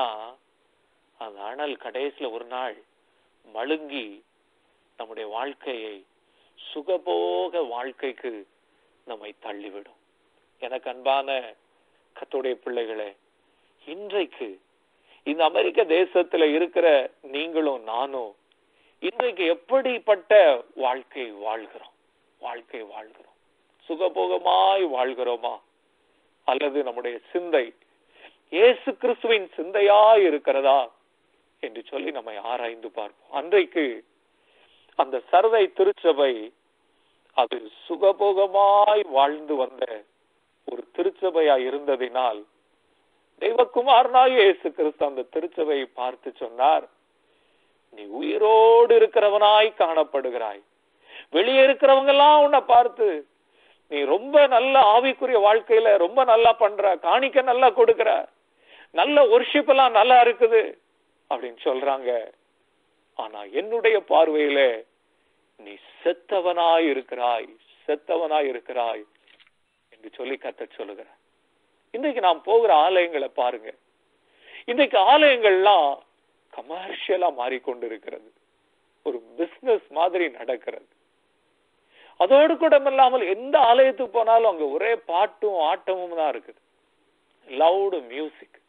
அந்த அனல் கடைசியில ஒரு நாள் மழுங்கி நம்முடைய வாழ்க்கையை சுகபோக வாழ்க்கைக்கு நம்மை தள்ளிவிடும் எனக்கு அன்பான கத்துடைய பிள்ளைகளே இன்றைக்கு இந்த அமெரிக்க தேசத்துல இருக்கிற நீங்களும் நானும் இன்றைக்கு எப்படிப்பட்ட வாழ்க்கை வாழ்கிறோம் வாழ்க்கை வாழ்கிறோம் சுகபோகமாய் வாழ்கிறோமா அல்லது நம்முடைய சிந்தை இயேசு கிறிஸ்துவின் சிந்தையாய் இருக்கிறதா என்று சொல்லி நம்மை ஆராய்ந்து பார்ப்போம் அன்றைக்கு அந்த சரதை திருச்சபை அது சுகபோகமாய் வாழ்ந்து வந்த ஒரு திருச்சபையாய் இருந்ததினால் தெய்வகுமாரனாய் இயேசு கிறிஸ்து அந்த திருச்சபையை பார்த்து சொன்னார் நீ உயிரோடு இருக்கிறவனாய் காணப்படுகிறாய் வெளியே இருக்கிறவங்க எல்லாம் உன்னை பார்த்து நீ ரொம்ப நல்ல ஆவிக்குரிய வாழ்க்கையில ரொம்ப நல்லா பண்ற காணிக்க நல்லா கொடுக்கிற நல்ல ஒர்ஷிப் எல்லாம் நல்லா இருக்குது அப்படின்னு சொல்றாங்க ஆனா என்னுடைய பார்வையில நீ செத்தவனாய் இருக்கிறாய் செத்தவனாய் இருக்கிறாய் என்று சொல்லி கத்த சொல்லுகிற இன்றைக்கு நாம் போகிற ஆலயங்களை பாருங்க இன்றைக்கு ஆலயங்கள்லாம் கமர்ஷியலா மாறிக்கொண்டிருக்கிறது ஒரு பிசினஸ் மாதிரி நடக்கிறது அதோடு கூட இல்லாமல் எந்த ஆலயத்துக்கு போனாலும் அங்க ஒரே பாட்டும் ஆட்டமும் தான் இருக்குது லவுடு மியூசிக்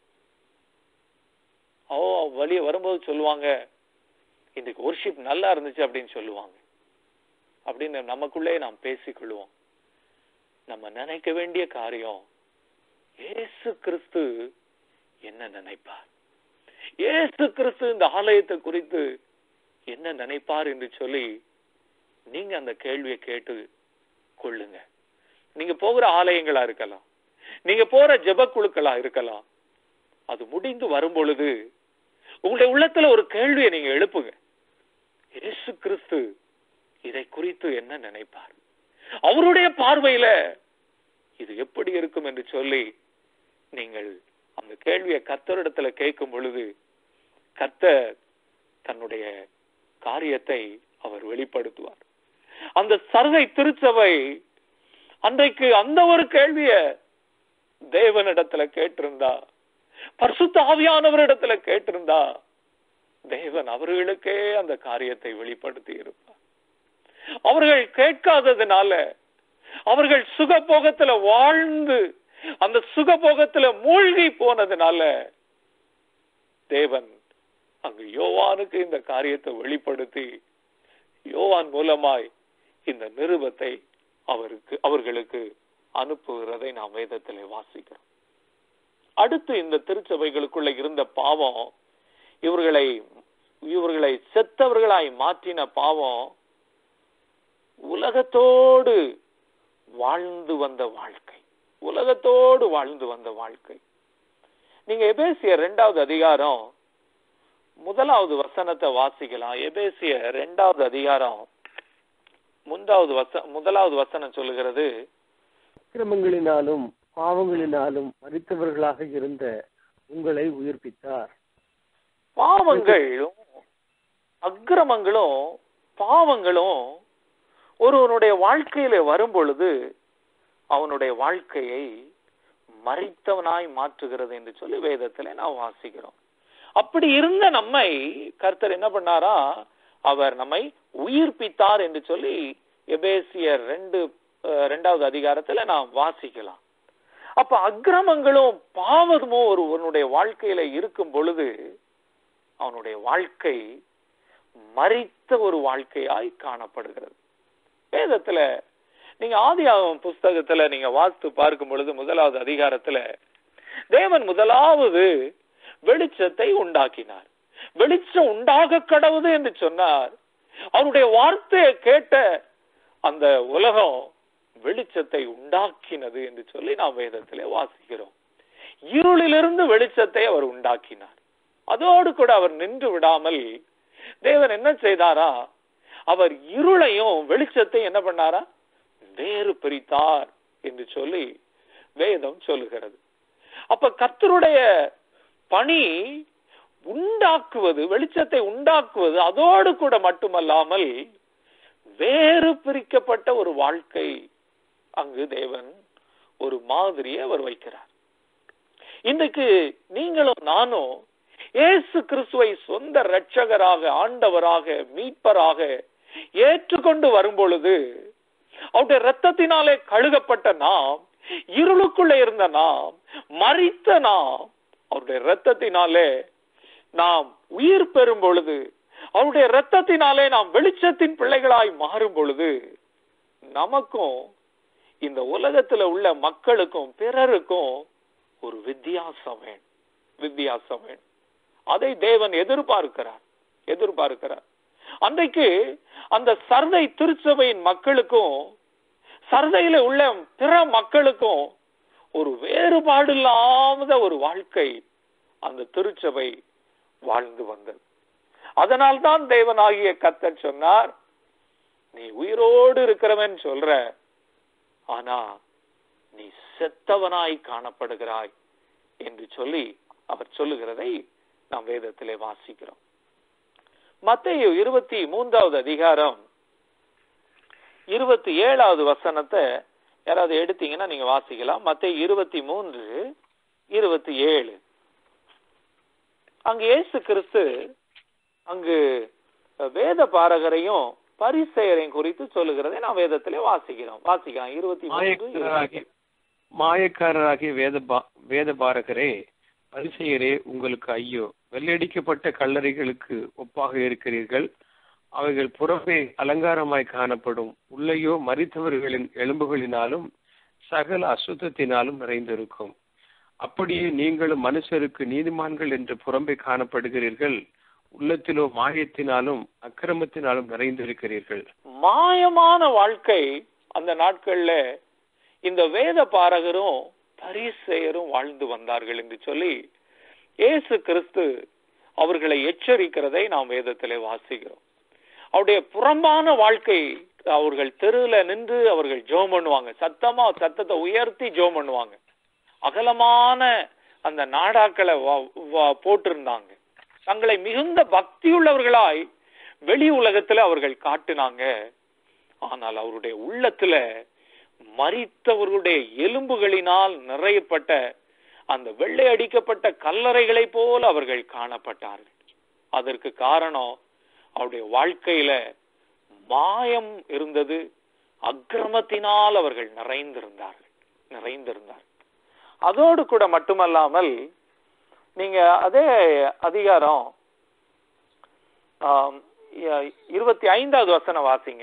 ஓ வெளியே வரும்போது சொல்லுவாங்க இன்னைக்கு ஒர்ஷிப் நல்லா இருந்துச்சு அப்படின்னு சொல்லுவாங்க அப்படின்னு நமக்குள்ளே நாம் பேசிக்கொள்வோம் நம்ம நினைக்க வேண்டிய காரியம் ஏசு கிறிஸ்து என்ன நினைப்பார் ஏசு கிறிஸ்து இந்த ஆலயத்தை குறித்து என்ன நினைப்பார் என்று சொல்லி நீங்க அந்த கேள்வியை கேட்டு கொள்ளுங்க நீங்க போகிற ஆலயங்களா இருக்கலாம் நீங்க போற ஜெப குழுக்களா இருக்கலாம் அது முடிந்து வரும் பொழுது உங்களுடைய உள்ளத்துல ஒரு கேள்வியை நீங்க எழுப்புங்க இயேசு கிறிஸ்து இதை குறித்து என்ன நினைப்பார் அவருடைய பார்வையில இது எப்படி இருக்கும் என்று சொல்லி நீங்கள் அந்த கேள்வியை கத்தரிடத்துல கேட்கும் பொழுது கத்தர் தன்னுடைய காரியத்தை அவர் வெளிப்படுத்துவார் அந்த சர்வை திருச்சபை அன்றைக்கு அந்த ஒரு கேள்விய தேவனிடத்துல கேட்டிருந்தா பரிசுத்த ஆவியானவரிடத்துல கேட்டிருந்தா தேவன் அவர்களுக்கே அந்த காரியத்தை வெளிப்படுத்தி இருப்பார் அவர்கள் கேட்காததுனால அவர்கள் சுகபோகத்துல வாழ்ந்து அந்த சுகபோகத்துல மூழ்கி போனதுனால தேவன் அங்கு யோவானுக்கு இந்த காரியத்தை வெளிப்படுத்தி யோவான் மூலமாய் இந்த நிருபத்தை அவருக்கு அவர்களுக்கு அனுப்புகிறதை நாம் வேதத்திலே வாசிக்கிறோம் அடுத்து இந்த திருச்சபைகளுக்குள்ள இருந்த பாவம் இவர்களை இவர்களை செத்தவர்களாய் மாற்றின பாவம் உலகத்தோடு வாழ்ந்து வந்த வாழ்க்கை உலகத்தோடு வாழ்ந்து வந்த வாழ்க்கை நீங்க எபேசிய ரெண்டாவது அதிகாரம் முதலாவது வசனத்தை வாசிக்கலாம் எபேசிய ரெண்டாவது அதிகாரம் முந்தாவது வச முதலாவது வசனம் சொல்லுகிறது அக்கிரமங்களினாலும் பாவங்களினாலும் மறித்தவர்களாக இருந்த உங்களை உயிர்ப்பித்தார் பாவங்களும் அக்கிரமங்களும் பாவங்களும் ஒருவனுடைய வாழ்க்கையில வரும் பொழுது அவனுடைய வாழ்க்கையை மறைத்தவனாய் மாற்றுகிறது என்று சொல்லி வேதத்துல நாம் வாசிக்கிறோம் அப்படி இருந்த நம்மை கர்த்தர் என்ன பண்ணாரா அவர் நம்மை உயிர்ப்பித்தார் என்று சொல்லி எபேசியர் ரெண்டு அஹ், ரெண்டாவது அதிகாரத்துல நாம் வாசிக்கலாம் அப்ப அக்கிரமங்களும் பாவமும் ஒருவனுடைய வாழ்க்கையில இருக்கும் பொழுது அவனுடைய வாழ்க்கை மறித்த ஒரு வாழ்க்கையாய் காணப்படுகிறது வேதத்துல நீங்க ஆதியாகமம் புஸ்தகத்துல நீங்க வாசித்து பார்க்கும் பொழுது முதலாவது அதிகாரத்துல தேவன் முதலாவது வெளிச்சத்தை உண்டாக்கினார் வெளிச்சம் உண்டாக கடவுது என்று சொன்னார் அவருடைய வார்த்தையை கேட்ட அந்த உலகம் வெளிச்சத்தை உண்டாக்கினது என்று சொல்லி நாம் வேதத்திலே வாசிக்கிறோம் இருளிலிருந்து வெளிச்சத்தை அவர் உண்டாக்கினார் அதோடு கூட அவர் நின்று விடாமல் தேவன் என்ன செய்தாரா அவர் இருளையும் வெளிச்சத்தை என்ன பண்ணாரா வேறு பிரித்தார் என்று சொல்லி வேதம் சொல்லுகிறது அப்ப கர்த்தருடைய பணி உண்டாக்குவது வெளிச்சத்தை உண்டாக்குவது அதோடு கூட மட்டுமல்லாமல் வேறு பிரிக்கப்பட்ட ஒரு வாழ்க்கை அங்கு தேவன் ஒரு மாதிரியை அவர் வைக்கிறார் இன்றைக்கு நீங்களும் நானும் இயேசு கிறிஸ்துவை சொந்த இரட்சகராக ஆண்டவராக மீட்பராக ஏற்றுக்கொண்டு வரும் பொழுது அவருடைய ரத்தத்தினாலே கழுகப்பட்ட நாம் இருளுக்குள்ள இருந்த நாம் மறித்த நாம் அவருடைய ரத்தத்தினாலே நாம் உயிர் பெறும் பொழுது அவருடைய ரத்தத்தினாலே நாம் வெளிச்சத்தின் பிள்ளைகளாய் மாறும் பொழுது நமக்கும் இந்த உலகத்துல உள்ள மக்களுக்கும் பிறருக்கும் ஒரு வித்தியாசம் வேணும் வித்தியாசம் வேணும் அதை தேவன் எதிர்பார்க்கிறார் எதிர்பார்க்கிறார் அன்றைக்கு அந்த சர்தை திருச்சபையின் மக்களுக்கும் சர்தையில உள்ள பிற மக்களுக்கும் ஒரு வேறுபாடு இல்லாத ஒரு வாழ்க்கை அந்த திருச்சபை வாழ்ந்து வந்தது அதனால்தான் தேவனாகிய கத்தர் சொன்னார் நீ உயிரோடு இருக்கிறவன் சொல்ற ஆனா நீ செத்தவனாய் காணப்படுகிறாய் என்று சொல்லி அவர் சொல்லுகிறதை நாம் வேதத்திலே வாசிக்கிறோம் மத்தேயு இருபத்தி மூன்றாவது அதிகாரம் இருபத்தி ஏழாவது வசனத்தை யாராவது எடுத்தீங்கன்னா நீங்க வாசிக்கலாம் மத்தேயு இருபத்தி மூன்று இருபத்தி ஏழு அங்கு இயேசு கிறிஸ்து அங்கு வேத பாரகரையும் பரிசெயரையும் குறித்து சொல்லுகிறதை நாம் வேதத்திலே வாசிக்கிறோம் வாசிக்கலாம் இருபத்தி மூன்று மாயக்காரராகிய மாயக்காரராகிய வேத பா- வேத பாரகரே பரிசெயரே உங்களுக்கு ஐயோ வெள்ளையடிக்கப்பட்ட கல்லறைகளுக்கு ஒப்பாக இருக்கிறீர்கள் அவைகள் புறமே அலங்காரமாய் காணப்படும் உள்ளேயோ மரித்தவர்களின் எலும்புகளினாலும் சகல அசுத்தத்தினாலும் நிறைந்திருக்கும் அப்படியே நீங்களும் மனுஷருக்கு நீதிமான்கள் என்று புறம்பே காணப்படுகிறீர்கள் உள்ளத்திலோ மாயத்தினாலும் அக்கிரமத்தினாலும் நிறைந்திருக்கிறீர்கள் மாயமான வாழ்க்கை அந்த நாட்கள்ல இந்த வேத பாரகரும் பரிசெயரும் வாழ்ந்து வந்தார்கள் என்று சொல்லி இயேசு கிறிஸ்து அவர்களை எச்சரிக்கிறதை நாம் வேதத்திலே வாசிக்கிறோம் அவருடைய புறம்பான வாழ்க்கை அவர்கள் தெருவுல நின்று அவர்கள் ஜோம் பண்ணுவாங்க சத்தமா சத்தத்தை உயர்த்தி ஜோம் பண்ணுவாங்க அகலமான அந்த நாடாக்களை வ- வ- போட்டிருந்தாங்க தங்களை மிகுந்த பக்தியுள்ளவர்களாய் வெளி உலகத்துல அவர்கள் காட்டினாங்க ஆனால் அவருடைய உள்ளத்துல மரித்தவர்களுடைய எலும்புகளினால் நிறையப்பட்ட அந்த வெள்ளை அடிக்கப்பட்ட கல்லறைகளை போல அவர்கள் காணப்பட்டார்கள் அதற்கு காரணம் அவருடைய வாழ்க்கையில மாயம் இருந்தது அக்கிரமத்தினால் அவர்கள் நிறைந்திருந்தார்கள் நிறைந்திருந்தார்கள் அதோடு கூட மட்டுமல்லாமல் நீங்க அதே அதிகாரம் ஆம், இ- இருபத்தி ஐந்தாவது வசனம் வாசிங்க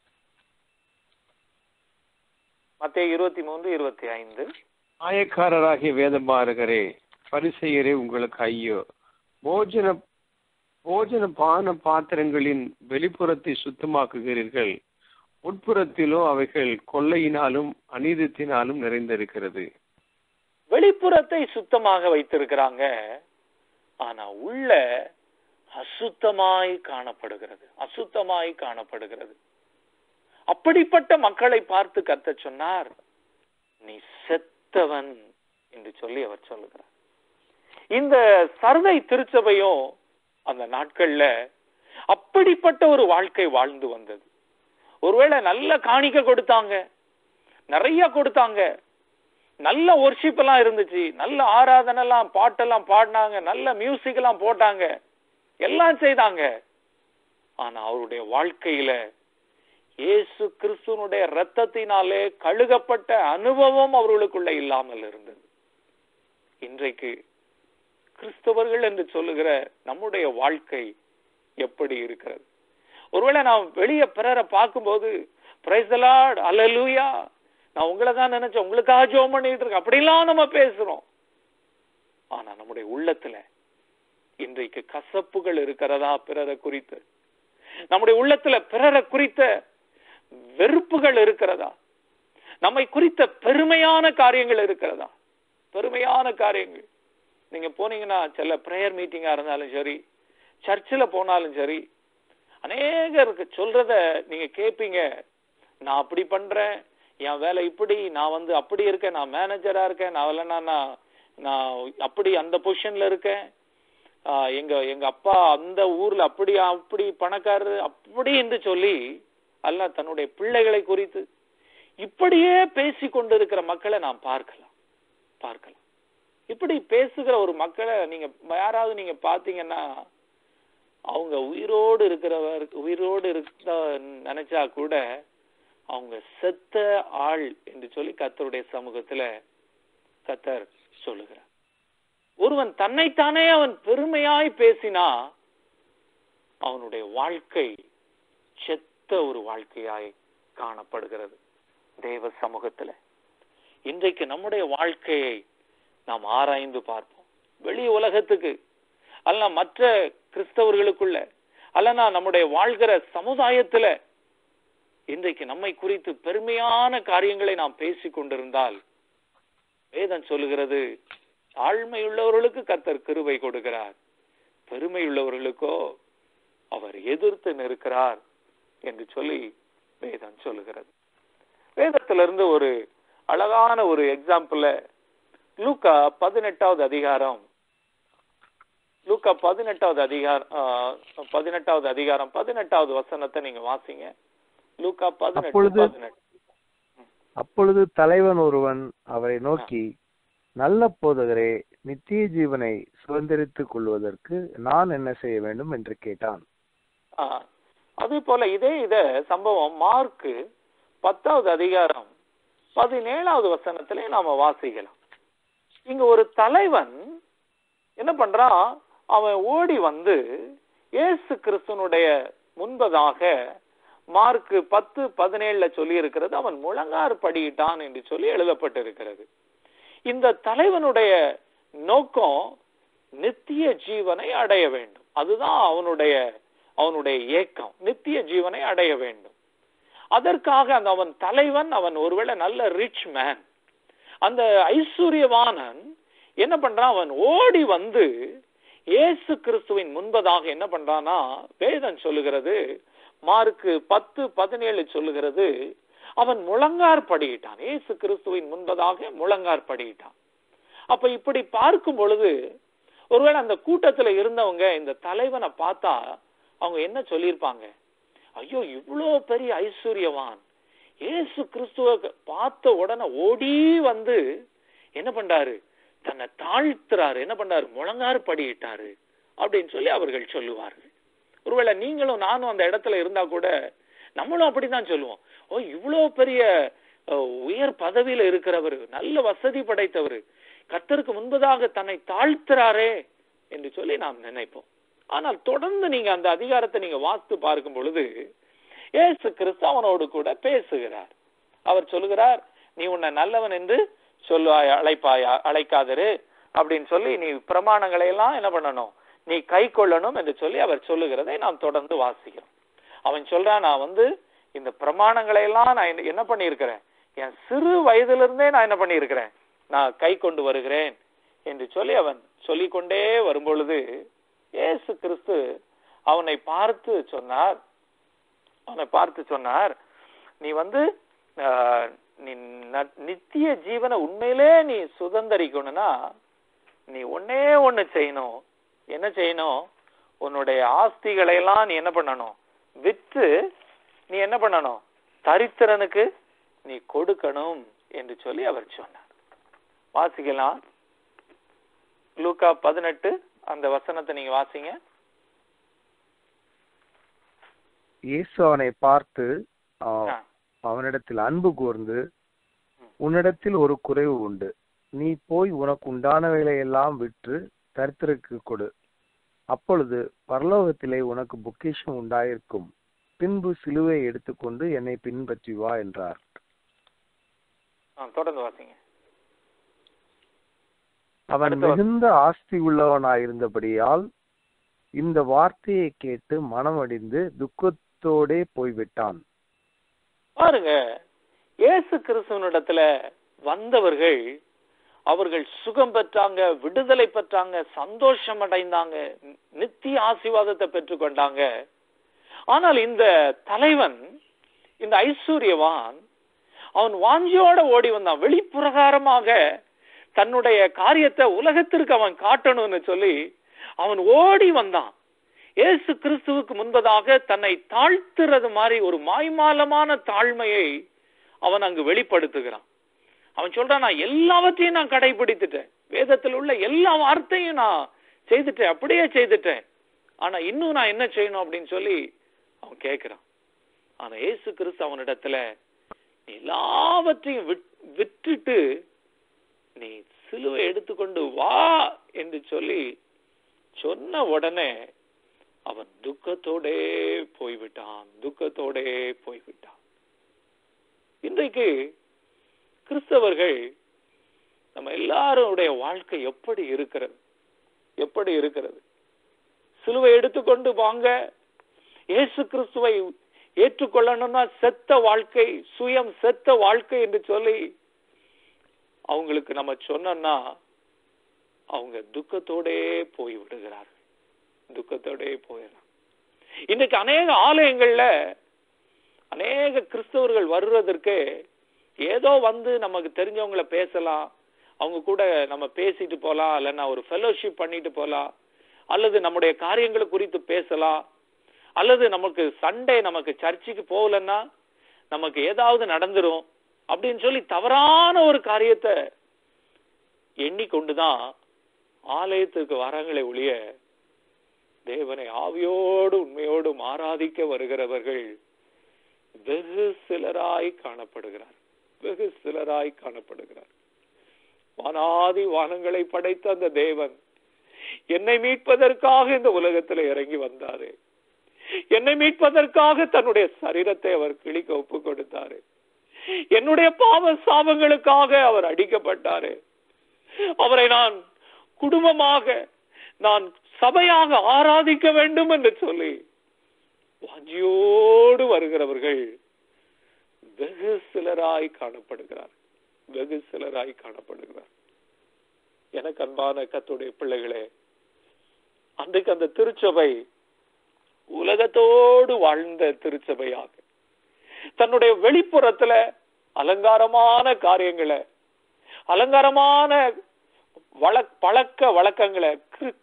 மத்திய இருபத்தி மூன்று இருபத்தி ஐந்து மாயக்காரராகிய வேதபாரகரே பரிசெயரே உங்களுக்கு ஐயோ போஜன போஜன பான பாத்திரங்களின் வெளிப்புறத்தை சுத்தமாக்குகிறீர்கள் உட்புறத்திலோ அவைகள் கொள்ளையினாலும் அநீதத்தினாலும் நிறைந்திருக்கிறது வெளிப்புறத்தை சுத்தமாக வைத்திருக்கிறாங்க ஆனா உள்ள அசுத்தமாய் காணப்படுகிறது அசுத்தமாய் காணப்படுகிறது அப்படிப்பட்ட மக்களை பார்த்து கத்த சொன்னார் நீ செத்தவன் என்று சொல்லி அவர் சொல்லுகிறார் இந்த சர்தை திருச்சபையும் அந்த நாட்கள்ல அப்படிப்பட்ட ஒரு வாழ்க்கை வாழ்ந்து வந்தது ஒருவேளை நல்ல காணிக்க கொடுத்தாங்க நிறைய கொடுத்தாங்க நல்ல ஒர்ஷிப் எல்லாம் இருந்துச்சு நல்ல ஆராதனை எல்லாம் பாட்டெல்லாம் பாடினாங்க நல்ல மியூசிக் எல்லாம் போட்டாங்க எல்லாம் செய்தாங்க ஆனா அவருடைய வாழ்க்கையில இயேசு கிறிஸ்துவனுடைய ரத்தத்தினாலே கழுகப்பட்ட அனுபவம் அவர்களுக்குள்ள இல்லாமல் இருந்தது இன்றைக்கு கிறிஸ்தவர்கள் என்று சொல்லுகிற நம்முடைய வாழ்க்கை எப்படி இருக்கிறது ஒருவேளை நான் வெளியே பிறரை பார்க்கும்போது பிரைசலாட் அல்லலூயா நான் உங்களை தான் நினைச்சேன் உங்களுக்காக ஜோம் பண்ணிட்டு இருக்கேன் அப்படிலாம் நம்ம பேசுறோம் ஆனா நம்முடைய உள்ளத்துல இன்றைக்கு கசப்புகள் இருக்கிறதா பிறரை குறித்து நம்முடைய உள்ளத்துல பிறரை குறித்த வெறுப்புகள் இருக்கிறதா நம்மை குறித்த பெருமையான காரியங்கள் இருக்கிறதா பெருமையான காரியங்கள் நீங்க போனீங்கன்னா சில பிரேயர் மீட்டிங்கா இருந்தாலும் சரி சர்ச்சில் போனாலும் சரி அநேகருக்கு சொல்றத நீங்க கேட்பீங்க நான் அப்படி பண்றேன் என் வேலை இப்படி நான் வந்து அப்படி இருக்கேன் நான் மேனேஜரா இருக்கேன் நான் இல்லைன்னா நான் நான் அப்படி அந்த பொசிஷன்ல இருக்கேன் ஆஹ் எங்க எங்க அப்பா அந்த ஊர்ல அப்படி அப்படி பணக்காரரு அப்படி என்று சொல்லி அல்ல தன்னுடைய பிள்ளைகளை குறித்து இப்படியே பேசி கொண்டிருக்கிற மக்களை நாம் பார்க்கலாம் பார்க்கலாம் இப்படி பேசுகிற ஒரு மக்களை நீங்க யாராவது நீங்க பாத்தீங்கன்னா அவங்க உயிரோடு இருக்கிறவர் உயிரோடு இருக்க நினைச்சா கூட அவங்க செத்த ஆள் என்று சொல்லி கத்தருடைய சமூகத்துல கத்தர் சொல்லுகிறார் ஒருவன் தன்னைத்தானே அவன் பெருமையாய் பேசினா அவனுடைய வாழ்க்கை செத்த ஒரு வாழ்க்கையாய் காணப்படுகிறது தேவ சமூகத்துல இன்றைக்கு நம்முடைய வாழ்க்கையை நாம் ஆராய்ந்து பார்ப்போம் வெளி உலகத்துக்கு அல்ல மற்ற கிறிஸ்தவர்களுக்குள்ள அல்லனா நம்முடைய வாழ்கிற சமுதாயத்துல இன்றைக்கு நம்மை குறித்து பெருமையான காரியங்களை நாம் பேசிக் கொண்டிருந்தால் வேதம் சொல்லுகிறது தாழ்மையுள்ளவர்களுக்கு கர்த்தர் கிருபை கொடுக்கிறார் பெருமையுள்ளவர்களுக்கோ அவர் எதிர்த்து நிற்கிறார் என்று சொல்லி வேதம் சொல்லுகிறது வேதத்திலிருந்து ஒரு அழகான ஒரு எக்ஸாம்பிள் லூக்கா பதினெட்டாவது அதிகாரம் லூக்கா பதினெட்டாவது அதிகாரம் பதினெட்டாவது அதிகாரம் பதினெட்டாவது வசனத்தை நீங்க வாசிங்க லூக்கா பதினெட்டு அப்பொழுது- பதினெட்டு அப்பொழுது தலைவன் ஒருவன் அவரை நோக்கி நல்ல போதகரே நித்திய ஜீவனை சுதந்திரித்துக் கொள்வதற்கு நான் என்ன செய்ய வேண்டும் என்று கேட்டான் ஆ, அதே போல இதே இத சம்பவம் மார்க்கு பத்தாவது அதிகாரம் பதினேழாவது வசனத்திலே நாம வாசிக்கலாம் இங்க ஒரு தலைவன் என்ன பண்றான் அவன் ஓடி வந்து இயேசு கிறிஸ்துனுடைய முன்பதாக மார்க்கு பத்து பதினேழுல சொல்லி இருக்கிறது அவன் முழங்கார் படியிட்டான் என்று சொல்லி எழுதப்பட்டிருக்கிறது இந்த தலைவனுடைய நோக்கம் நித்திய ஜீவனை அடைய வேண்டும் அதுதான் அவனுடைய அவனுடைய ஏக்கம் நித்திய ஜீவனை அடைய வேண்டும் அதற்காக அந்த அவன் தலைவன் அவன் ஒருவேளை நல்ல ரிச் மேன் அந்த ஐஸ்வர்யவானன் என்ன பண்றான் அவன் ஓடி வந்து இயேசு கிறிஸ்துவின் முன்பதாக என்ன பண்றானா வேதம் சொல்லுகிறது மார்க்கு பத்து பதினேழு சொல்லுகிறது அவன் முழங்கார் படியிட்டான் இயேசு கிறிஸ்துவின் முன்பதாக முழங்கார் படியிட்டான் அப்ப இப்படி பார்க்கும் பொழுது ஒருவேளை அந்த கூட்டத்துல இருந்தவங்க இந்த தலைவனை பார்த்தா அவங்க என்ன சொல்லியிருப்பாங்க ஐயோ இவ்வளோ பெரிய ஐஸ்வர்யவான் இயேசு கிறிஸ்துவ பார்த்த உடனே ஓடி வந்து என்ன பண்றாரு தன்னை தாழ்த்துறாரு என்ன பண்றாரு முழங்காறு படியிட்டாரு அப்படின்னு சொல்லி அவர்கள் சொல்லுவார்கள் ஒருவேளை நீங்களும் நானும் அந்த இடத்துல இருந்தா கூட நம்மளும் அப்படிதான் சொல்லுவோம் ஓ இவ்வளோ பெரிய அஹ், உயர் பதவியில இருக்கிறவர் நல்ல வசதி படைத்தவர் கர்த்தருக்கு முன்பதாக தன்னை தாழ்த்துறாரே என்று சொல்லி நாம் நினைப்போம் ஆனால் தொடர்ந்து நீங்க அந்த அதிகாரத்தை நீங்க வாசித்து பார்க்கும் பொழுது இயேசு கிறிஸ்து அவனோடு கூட பேசுகிறார் அவர் சொல்லுகிறார் நீ உன்னை நல்லவன் என்று சொல்லுவாய் அழைப்பாயா அழைக்காதரு அப்படின்னு சொல்லி நீ பிரமாணங்களை எல்லாம் என்ன பண்ணணும் நீ கை கொள்ளணும் என்று சொல்லி அவர் சொல்லுகிறதை நாம் தொடர்ந்து வாசிக்கிறோம் அவன் சொல்றான் நான் வந்து இந்த பிரமாணங்களை எல்லாம் நான் என்ன- என்ன பண்ணியிருக்கிறேன் என் சிறு வயதிலிருந்தே நான் என்ன பண்ணியிருக்கிறேன் நான் கை கொண்டு வருகிறேன் என்று சொல்லி அவன் சொல்லிக்கொண்டே வரும்பொழுது இயேசு கிறிஸ்து அவனை பார்த்து சொன்னார் அவனை பார்த்து சொன்னார் நீ வந்து ஆஹ், நீ ந- நித்திய ஜீவனை உண்மையிலே நீ சுதந்தரிக்கணும்னா நீ ஒன்னே ஒண்ணு செய்யணும் என்ன செய்யணும் உன்னுடைய ஆஸ்திகளை எல்லாம் நீ என்ன பண்ணணும் விற்று நீ என்ன பண்ணணும் தரித்திரனுக்கு நீ கொடுக்கணும் என்று சொல்லி அவர் சொன்னார் வாசிக்கலாம் லூக்கா பதினெட்டு அந்த வசனத்தை நீங்க வாசிங்க இயேசு அவனை பார்த்து ஆ, ஆ. அவனிடத்தில் அன்பு கூர்ந்து உன்னிடத்தில் ஒரு குறைவு உண்டு நீ போய் உனக்கு உண்டானவைகளை எல்லாம் விற்று தரித்திரக்கு கொடு அப்பொழுது பரலோகத்திலே உனக்கு பொக்கிஷம் உண்டாயிருக்கும் பின்பு சிலுவை எடுத்துக்கொண்டு என்னை பின்பற்றி வா என்றார் ஆ, தொடர்ந்து வாசிங்க அவன் அடுத்த வசனம். மிகுந்த ஆஸ்தி உள்ளவனாயிருந்தபடியால் இந்த வார்த்தையை கேட்டு மனமடிந்து துக்கத்தோடே போய்விட்டான் பாருங்க இயேசு கிறிஸ்துவனிடத்துல வந்தவர்கள் அவர்கள் சுகம் பெற்றாங்க விடுதலை பெற்றாங்க சந்தோஷம் அடைந்தாங்க நி- நித்திய ஆசீர்வாதத்தை பெற்றுக்கொண்டாங்க ஆனால் இந்த தலைவன் இந்த ஐஸ்வர்யவான் அவன் வாஞ்சியோட ஓடி வந்தான் வெளிப்பிரகாரமாக தன்னுடைய காரியத்தை உலகத்திற்கு அவன் காட்டணும்னு சொல்லி அவன் ஓடி வந்தான் இயேசு கிறிஸ்துவுக்கு முன்பதாக தன்னை தாழ்த்துறது மாதிரி ஒரு மாய்மாலமான தாழ்மையை அவன் அங்கு வெளிப்படுத்துகிறான் அவன் சொல்றான் நான் எல்லாவற்றையும் நான் கடைபிடித்துட்டேன் வேதத்தில் உள்ள எல்லா வார்த்தையும் நான் செய்துட்டேன் அப்படியே செய்துட்டேன் ஆனா இன்னும் நான் என்ன செய்யணும் அப்படின்னு சொல்லி அவன் கேட்கிறான் ஆனா இயேசு கிறிஸ்து அவனிடத்துல நீ எல்லாவற்றையும் விட்- விட்டுட்டு நீ சிலுவை எடுத்துக்கொண்டு வா என்று சொல்லி சொன்ன உடனே அவன் துக்கத்தோடே போய்விட்டான் துக்கத்தோடே போய்விட்டான் இன்றைக்கு கிறிஸ்தவர்கள் நம்ம எல்லாருடைய வாழ்க்கை எப்படி இருக்கிறது எப்படி இருக்கிறது சிலுவை எடுத்துக்கொண்டு வாங்க இயேசு கிறிஸ்துவை ஏற்றுக்கொள்ளணும்னா செத்த வாழ்க்கை சுயம் செத்த வாழ்க்கை என்று சொல்லி அவங்களுக்கு நம்ம சொன்னோம்னா அவங்க துக்கத்தோடே போய் விடுகிறார்கள் துக்கத்தோடே போயிடறாங்க இன்னைக்கு அநேக ஆலயங்கள்ல அநேக கிறிஸ்தவர்கள் வருவதற்கு ஏதோ வந்து நமக்கு தெரிஞ்சவங்கள பேசலாம் அவங்க கூட நம்ம பேசிட்டு போலாம் இல்லைன்னா ஒரு ஃபெலோஷிப் பண்ணிட்டு போலாம் அல்லது நம்முடைய காரியங்களை குறித்து பேசலாம் அல்லது நமக்கு சண்டே நமக்கு சர்ச்சுக்கு போகலன்னா நமக்கு ஏதாவது நடந்துரும் அப்படின்னு சொல்லி தவறான ஒரு காரியத்தை எண்ணிக்கொண்டுதான் ஆலயத்துக்கு வராங்களே ஒழிய தேவனை ஆவியோடு உண்மையோடும் ஆராதிக்க வருகிறவர்கள் வெகு சிலராய் காணப்படுகிறார் வெகு சிலராய் காணப்படுகிறார் வானாதி வானங்களை படைத்த அந்த தேவன் என்னை மீட்பதற்காக இந்த உலகத்துல இறங்கி வந்தாரு என்னை மீட்பதற்காக தன்னுடைய சரீரத்தை அவர் கிழிக்க ஒப்பு கொடுத்தாரு என்னுடைய பாவ சாபங்களுக்காக அவர் அடிக்கப்பட்டாரு அவரை நான் குடும்பமாக நான் சபையாக ஆராதிக்க வேண்டும் என்று சொல்லி வாஞ்சியோடு வருகிறவர்கள் வெகு சிலராய் காணப்படுகிறார் வெகு சிலராய் காணப்படுகிறார் எனக்கு அன்பான கத்துடைய பிள்ளைகளே அன்றைக்கு அந்த திருச்சபை உலகத்தோடு வாழ்ந்த திருச்சபையாக தன்னுடைய வெளிப்புறத்துல அலங்காரமான காரியங்களை அலங்காரமான வழக் பழக்க வழக்கங்களை கிறிஸ்டியன்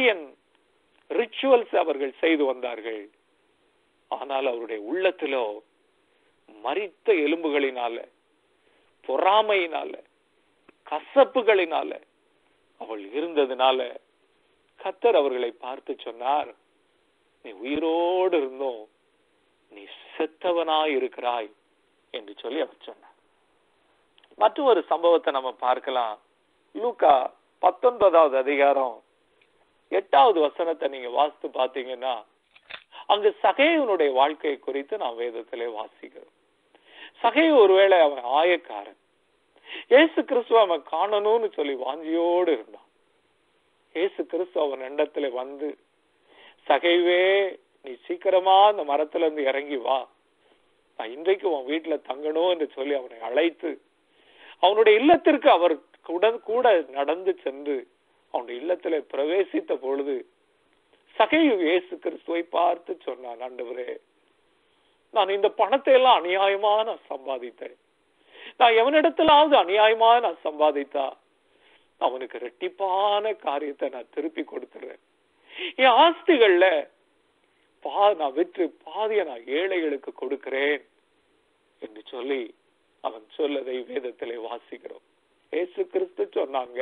ரிச்சுவல்ஸ் அவர்கள் செய்து வந்தார்கள் ஆனால் அவருடைய உள்ளத்திலோ மரித்த எலும்புகளினால பொறாமையினால கசப்புகளினால அவள் இருந்ததுனால கத்தர் அவர்களை பார்த்து சொன்னார் நீ உயிரோடு இருந்தோம் நீ செத்தவனாய் இருக்கிறாய் என்று சொல்லி அவர் சொன்னார் மற்றொரு சம்பவத்தை நம்ம பார்க்கலாம் லூக்கா பத்தொன்பதாவது அதிகாரம் எட்டாவது வசனத்தை நீங்க வாசித்து பாத்தீங்கன்னா அங்கு சகையனுடைய வாழ்க்கை குறித்து நாம் வேதத்திலே வாசிக்கிறோம் சகை ஒருவேளை அவன் ஆயக்காரன் ஏசு கிறிஸ்துவ அவன் காணணும்னு சொல்லி வாஞ்சியோடு இருந்தான் ஏசு கிறிஸ்து அவன் இடத்துல வந்து சகைவே நீ சீக்கிரமா அந்த மரத்துல இருந்து இறங்கி வா நான் இன்றைக்கு உன் வீட்டுல தங்கணும் என்று சொல்லி அவனை அழைத்து அவனுடைய இல்லத்திற்கு அவர் உடன் கூட நடந்து சென்று அவனுடைய இல்லத்துல பிரவேசித்த பொழுது சகையு இயேசு கிறிஸ்துவை பார்த்து சொன்னான் ஆண்டவரே நான் இந்த பணத்தை எல்லாம் அநியாயமா நான் சம்பாதித்தேன் நான் எவனிடத்திலாவது அநியாயமா நான் சம்பாதித்தா அவனுக்கு ரெட்டிப்பான காரியத்தை நான் திருப்பி கொடுத்துறேன் என் ஆஸ்திகள்ல பா நான் விற்று பாதிய நான் ஏழைகளுக்கு கொடுக்கிறேன் என்று சொல்லி அவன் சொல்லதை வேதத்திலே வாசிக்கிறோம் ஏசு கிறிஸ்து சொன்னாங்க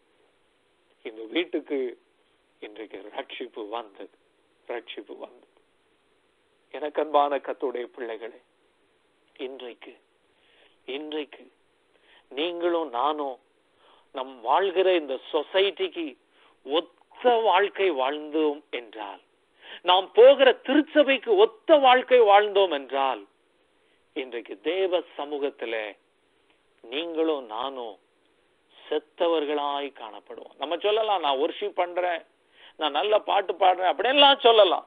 இந்த வீட்டுக்கு இன்றைக்கு ரட்சிப்பு வந்தது ரட்சிப்பு வந்தது எனக்கு அன்பான கத்துடைய பிள்ளைகளே இன்றைக்கு இன்றைக்கு நீங்களும் நானும் நம் வாழ்கிற இந்த சொசைட்டிக்கு ஒத்த வாழ்க்கை வாழ்ந்தோம் என்றால் நாம் போகிற திருச்சபைக்கு ஒத்த வாழ்க்கை வாழ்ந்தோம் என்றால் இன்றைக்கு தேவ சமூகத்துல நீங்களும் நானும் செத்தவர்களாய் காணப்படுவோம் நம்ம சொல்லலாம் நான் ஒர்ஷிப் பண்றேன் நான் நல்ல பாட்டு பாடுறேன் அப்படியெல்லாம் சொல்லலாம்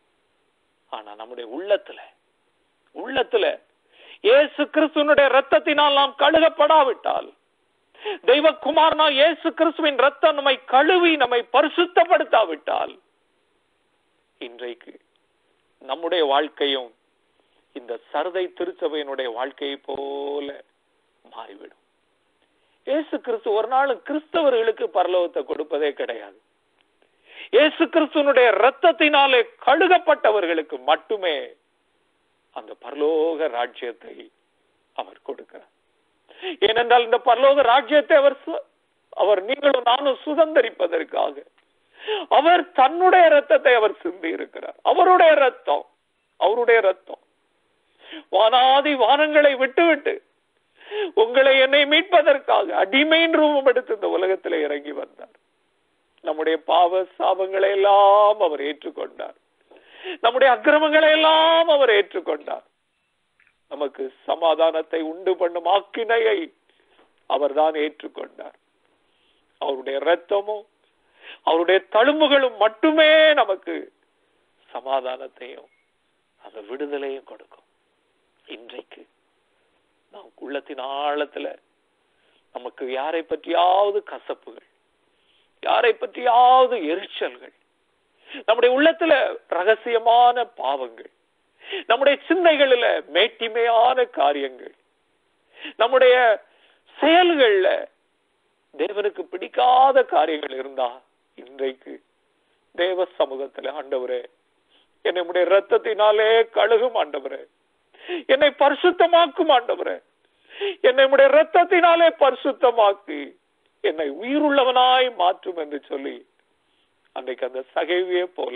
ஆனா நம்முடைய உள்ளத்துல உள்ளத்துல இயேசு கிறிஸ்துவனுடைய ரத்தத்தினால் நாம் கழுகப்படாவிட்டால் தெய்வகுமாரனா இயேசு கிறிஸ்துவின் ரத்தம் நம்மை கழுவி நம்மை பரிசுத்தப்படுத்தாவிட்டால் இன்றைக்கு நம்முடைய வாழ்க்கையும் இந்த சரதை திருச்சபையினுடைய வாழ்க்கையை போல மாறிவிடும் இயேசு கிறிஸ்து ஒரு நாள் கிறிஸ்தவர்களுக்கு பரலோகத்தை கொடுப்பதே கிடையாது இயேசு கிறிஸ்துவனுடைய ரத்தத்தினாலே கழுகப்பட்டவர்களுக்கு மட்டுமே அந்த பரலோக ராஜ்யத்தை அவர் கொடுக்கிறார் ஏனென்றால் இந்த பரலோக ராஜ்யத்தை அவர் சு- அவர் நீங்களும் நானும் சுதந்திரிப்பதற்காக அவர் தன்னுடைய ரத்தத்தை அவர் சிந்தி இருக்கிறார் அவருடைய ரத்தம் அவருடைய ரத்தம் வானாதி வானங்களை விட்டுவிட்டு உங்களை என்னை மீட்பதற்காக அடிமையின் ரூபம் எடுத்து இந்த உலகத்தில் இறங்கி வந்தார் நம்முடைய பாவ சாபங்களை எல்லாம் அவர் ஏற்றுக்கொண்டார் நம்முடைய அக்கிரமங்களை எல்லாம் அவர் ஏற்றுக்கொண்டார் நமக்கு சமாதானத்தை உண்டு பண்ணும் ஆக்கினையை அவர்தான் ஏற்றுக்கொண்டார் அவருடைய இரத்தமும் அவருடைய தழும்புகளும் மட்டுமே நமக்கு சமாதானத்தையும் அந்த விடுதலையும் கொடுக்கும் இன்றைக்கு நாம் உள்ளத்தின் ஆழத்துல நமக்கு யாரை பற்றியாவது கசப்புகள் யாரை பற்றியாவது எரிச்சல்கள் நம்முடைய உள்ளத்துல ரகசியமான பாவங்கள் நம்முடைய சிந்தைகளில மேட்டிமையான காரியங்கள் நம்முடைய செயல்கள்ல தேவனுக்கு பிடிக்காத காரியங்கள் இருந்தா இன்றைக்கு தேவ சமூகத்துல ஆண்டவரே என்னை உடைய ரத்தத்தினாலே கழுகும் ஆண்டவரே என்னை பரிசுத்தமாக்கும் ஆண்டவரே என்னை உடைய ரத்தத்தினாலே பரிசுத்தமாக்கி என்னை உயிருள்ளவனாய் மாற்றும் என்று சொல்லி அன்றைக்கு அந்த சகைவியை போல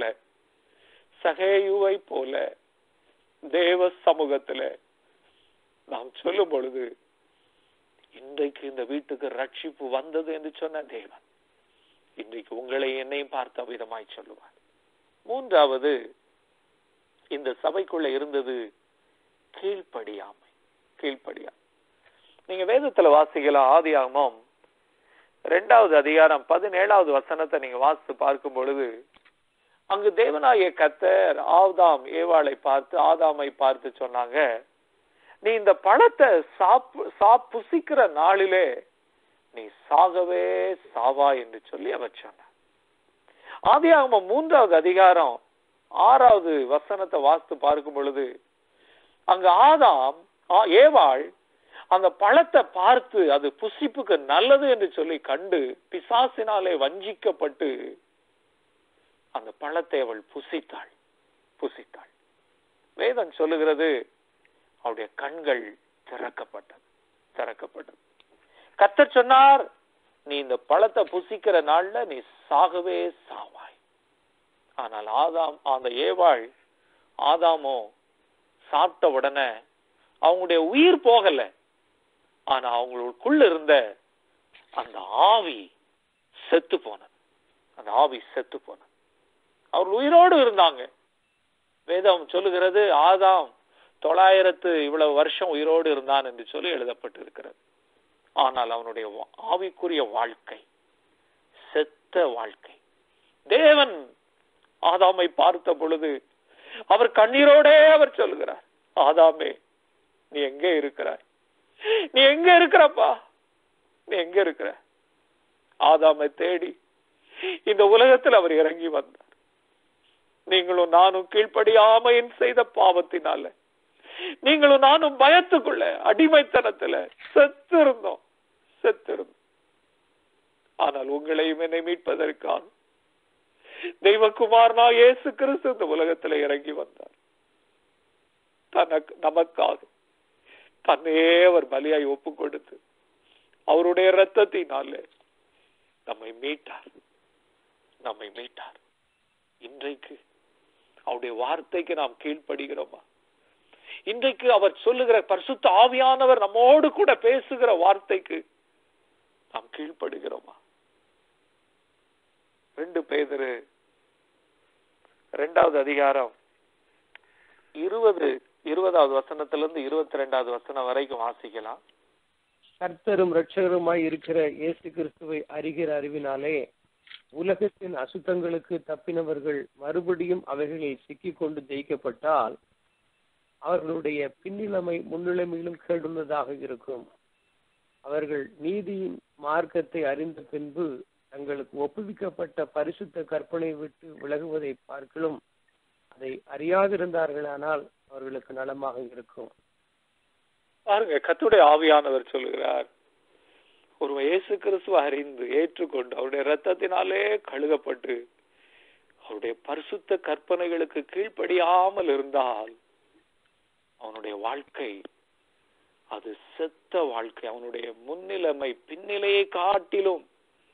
சகையுவை போல தேவ சமூகத்துல நாம் சொல்லும் பொழுது இன்றைக்கு இந்த வீட்டுக்கு ரட்சிப்பு வந்தது என்று சொன்ன தேவன் இன்றைக்கு உங்களை என்னையும் பார்த்த விதமாய் சொல்லுவார் மூன்றாவது இந்த சபைக்குள்ள இருந்தது கீழ்ப்படியாமை கீழ்ப்படியாமை நீங்க வேதத்துல வாசிக்கலாம் ஆதியாகமம் ரெண்டாவது அதிகாரம் பதினேழாவது வசனத்தை நீங்க வாசித்து பார்க்கும் பொழுது அங்கு தேவனாகிய கத்தர் ஆதாம் ஏவாளை பார்த்து ஆதாமை பார்த்து சொன்னாங்க நீ இந்த பழத்தை சாப்பு சாப் புசிக்கிற நாளிலே நீ சாகவே சாவா என்று சொல்லி அவர் சொன்னார் ஆதியாகமம் மூன்றாவது அதிகாரம் ஆறாவது வசனத்தை வாசித்து பார்க்கும் பொழுது அங்க ஆதாம் ஆ- ஏவாள் அந்த பழத்தை பார்த்து அது புசிப்புக்கு நல்லது என்று சொல்லி கண்டு பிசாசினாலே வஞ்சிக்கப்பட்டு அந்த பழத்தை அவள் புசித்தாள் புசித்தாள் வேதம் சொல்லுகிறது அவருடைய கண்கள் திறக்கப்பட்டது திறக்கப்பட்டது கத்தர் சொன்னார் நீ இந்த பழத்தை புசிக்கிற நாள்ல நீ சாகவே சாவாய் ஆனால் ஆதாம் அந்த ஏவாள் ஆதாமோ சாப்பிட்ட உடனே அவங்களுடைய உயிர் போகல ஆனா அவங்களுக்குள்ள இருந்த அந்த ஆவி செத்து போனது அந்த ஆவி செத்து போனது அவர் உயிரோடு இருந்தாங்க வேதம் சொல்லுகிறது ஆதாம் தொள்ளாயிரத்து இவ்வளவு வருஷம் உயிரோடு இருந்தான் என்று சொல்லி எழுதப்பட்டு இருக்கிறது ஆனால் அவனுடைய வா- ஆவிக்குரிய வாழ்க்கை செத்த வாழ்க்கை தேவன் ஆதாமை பார்த்த பொழுது அவர் கண்ணீரோடே அவர் சொல்லுகிறார் ஆதாமே நீ எங்கே இருக்கிறாய் நீ எங்க இருக்கிறப்பா நீ எங்க இருக்கிற ஆதாமை தேடி இந்த உலகத்தில் அவர் இறங்கி வந்தார் நீங்களும் நானும் கீழ்ப்படியாமையின் செய்த பாவத்தினால நீங்களும் நானும் பயத்துக்குள்ள அடிமைத்தனத்துல செத்து இருந்தோம் செத்து இருந்தோம் ஆனால் உங்களையும் என்னை மீட்பதற்காக தெய்வகுமாரனா இயேசு கிறிஸ்து இந்த உலகத்துல இறங்கி வந்தார் தனக்கு நமக்காக தன்னையே அவர் பலியாய் ஒப்பு கொடுத்து அவருடைய இரத்தத்தினாலே நம்மை மீட்டார் நம்மை மீட்டார் இன்றைக்கு அவருடைய வார்த்தைக்கு நாம் கீழ்ப்படுகிறோமா இன்றைக்கு அவர் சொல்லுகிற பரிசுத்த ஆவியானவர் நம்மோடு கூட பேசுகிற வார்த்தைக்கு நாம் கீழ்ப்படுகிறோமா ரெண்டு பேதரு ரெண்டாவது அதிகாரம் இருபது இருபதாவது வசனத்திலிருந்து இருபத்தி ரெண்டாவது வசனம் வரைக்கும் வாசிக்கலாம் கர்த்தரும் இரட்சகருமாய் இருக்கிற இயேசு கிறிஸ்துவை அறிகிற அறிவினாலே உலகத்தின் அசுத்தங்களுக்கு தப்பினவர்கள் மறுபடியும் அவைகளில் சிக்கிக்கொண்டு ஜெயிக்கப்பட்டால் அவர்களுடைய பின்னிலைமை முன்னிலைமையிலும் கேடுள்ளதாக இருக்கும் அவர்கள் நீதியின் மார்க்கத்தை அறிந்த பின்பு தங்களுக்கு ஒப்புவிக்கப்பட்ட பரிசுத்த கற்பனை விட்டு விலகுவதை பார்க்கலும் அதை அறியாதிருந்தார்களானால் அவர்களுக்கு நலமாக இருக்கும் பாருங்க கத்துடைய ஆவியானவர் சொல்லுகிறார் ஒரு இயேசு கிறிஸ்துவ அறிந்து ஏற்றுக்கொண்டு அவருடைய ரத்தத்தினாலே கழுகப்பட்டு அவருடைய பரிசுத்த கற்பனைகளுக்கு கீழ்ப்படியாமல் இருந்தால் அவனுடைய வாழ்க்கை அது செத்த வாழ்க்கை அவனுடைய முன்னிலைமை பின்னிலையை காட்டிலும்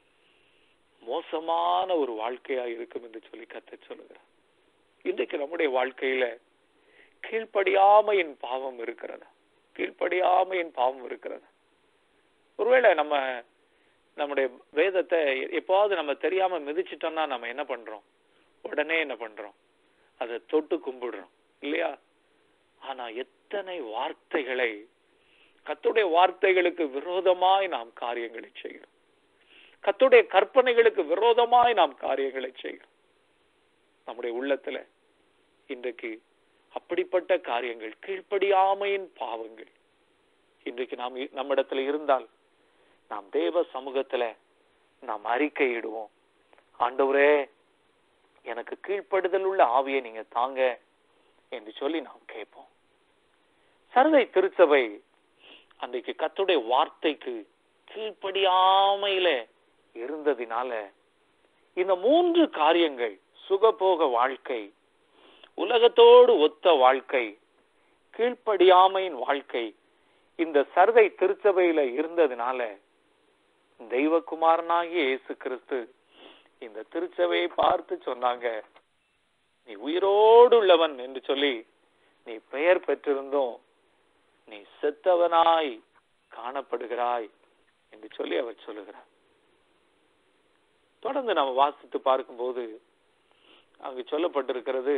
மோசமான ஒரு வாழ்க்கையா இருக்கும் என்று சொல்லி கத்த சொல்லுகிறார் இன்றைக்கு நம்முடைய வாழ்க்கையில கீழ்ப்படியாமையின் பாவம் இருக்கிறதா கீழ்ப்படியாமையின் பாவம் இருக்கிறது ஒருவேளை நம்ம நம்முடைய வேதத்தை எப்பாவது நம்ம தெரியாம மிதிச்சிட்டோம்னா நம்ம என்ன பண்றோம் உடனே என்ன பண்றோம் அதை தொட்டு கும்பிடுறோம் இல்லையா ஆனா எத்தனை வார்த்தைகளை கத்துடைய வார்த்தைகளுக்கு விரோதமாய் நாம் காரியங்களை செய்கிறோம் கத்துடைய கற்பனைகளுக்கு விரோதமாய் நாம் காரியங்களை செய்கிறோம் நம்முடைய உள்ளத்துல இன்றைக்கு அப்படிப்பட்ட காரியங்கள் கீழ்ப்படியாமையின் பாவங்கள் இன்றைக்கு நாம் நம்மிடத்துல இருந்தால் நாம் தேவ சமூகத்துல நாம் அறிக்கையிடுவோம் ஆண்டவரே எனக்கு கீழ்ப்படுதல் உள்ள ஆவியை நீங்க தாங்க என்று சொல்லி நாம் கேட்போம் சரதை திருச்சபை அன்றைக்கு கத்துடைய வார்த்தைக்கு கீழ்ப்படியாமையில இருந்ததினால இந்த மூன்று காரியங்கள் சுகபோக வாழ்க்கை உலகத்தோடு ஒத்த வாழ்க்கை கீழ்ப்படியாமையின் வாழ்க்கை இந்த சர்தை திருச்சபையில இருந்ததுனால தெய்வகுமாரனாகிய இயேசு கிறிஸ்து இந்த திருச்சபையை பார்த்து சொன்னாங்க நீ உயிரோடு உள்ளவன் என்று சொல்லி நீ பெயர் பெற்றிருந்தோம் நீ செத்தவனாய் காணப்படுகிறாய் என்று சொல்லி அவர் சொல்லுகிறார் தொடர்ந்து நம்ம வாசித்து பார்க்கும்போது அங்கு சொல்லப்பட்டிருக்கிறது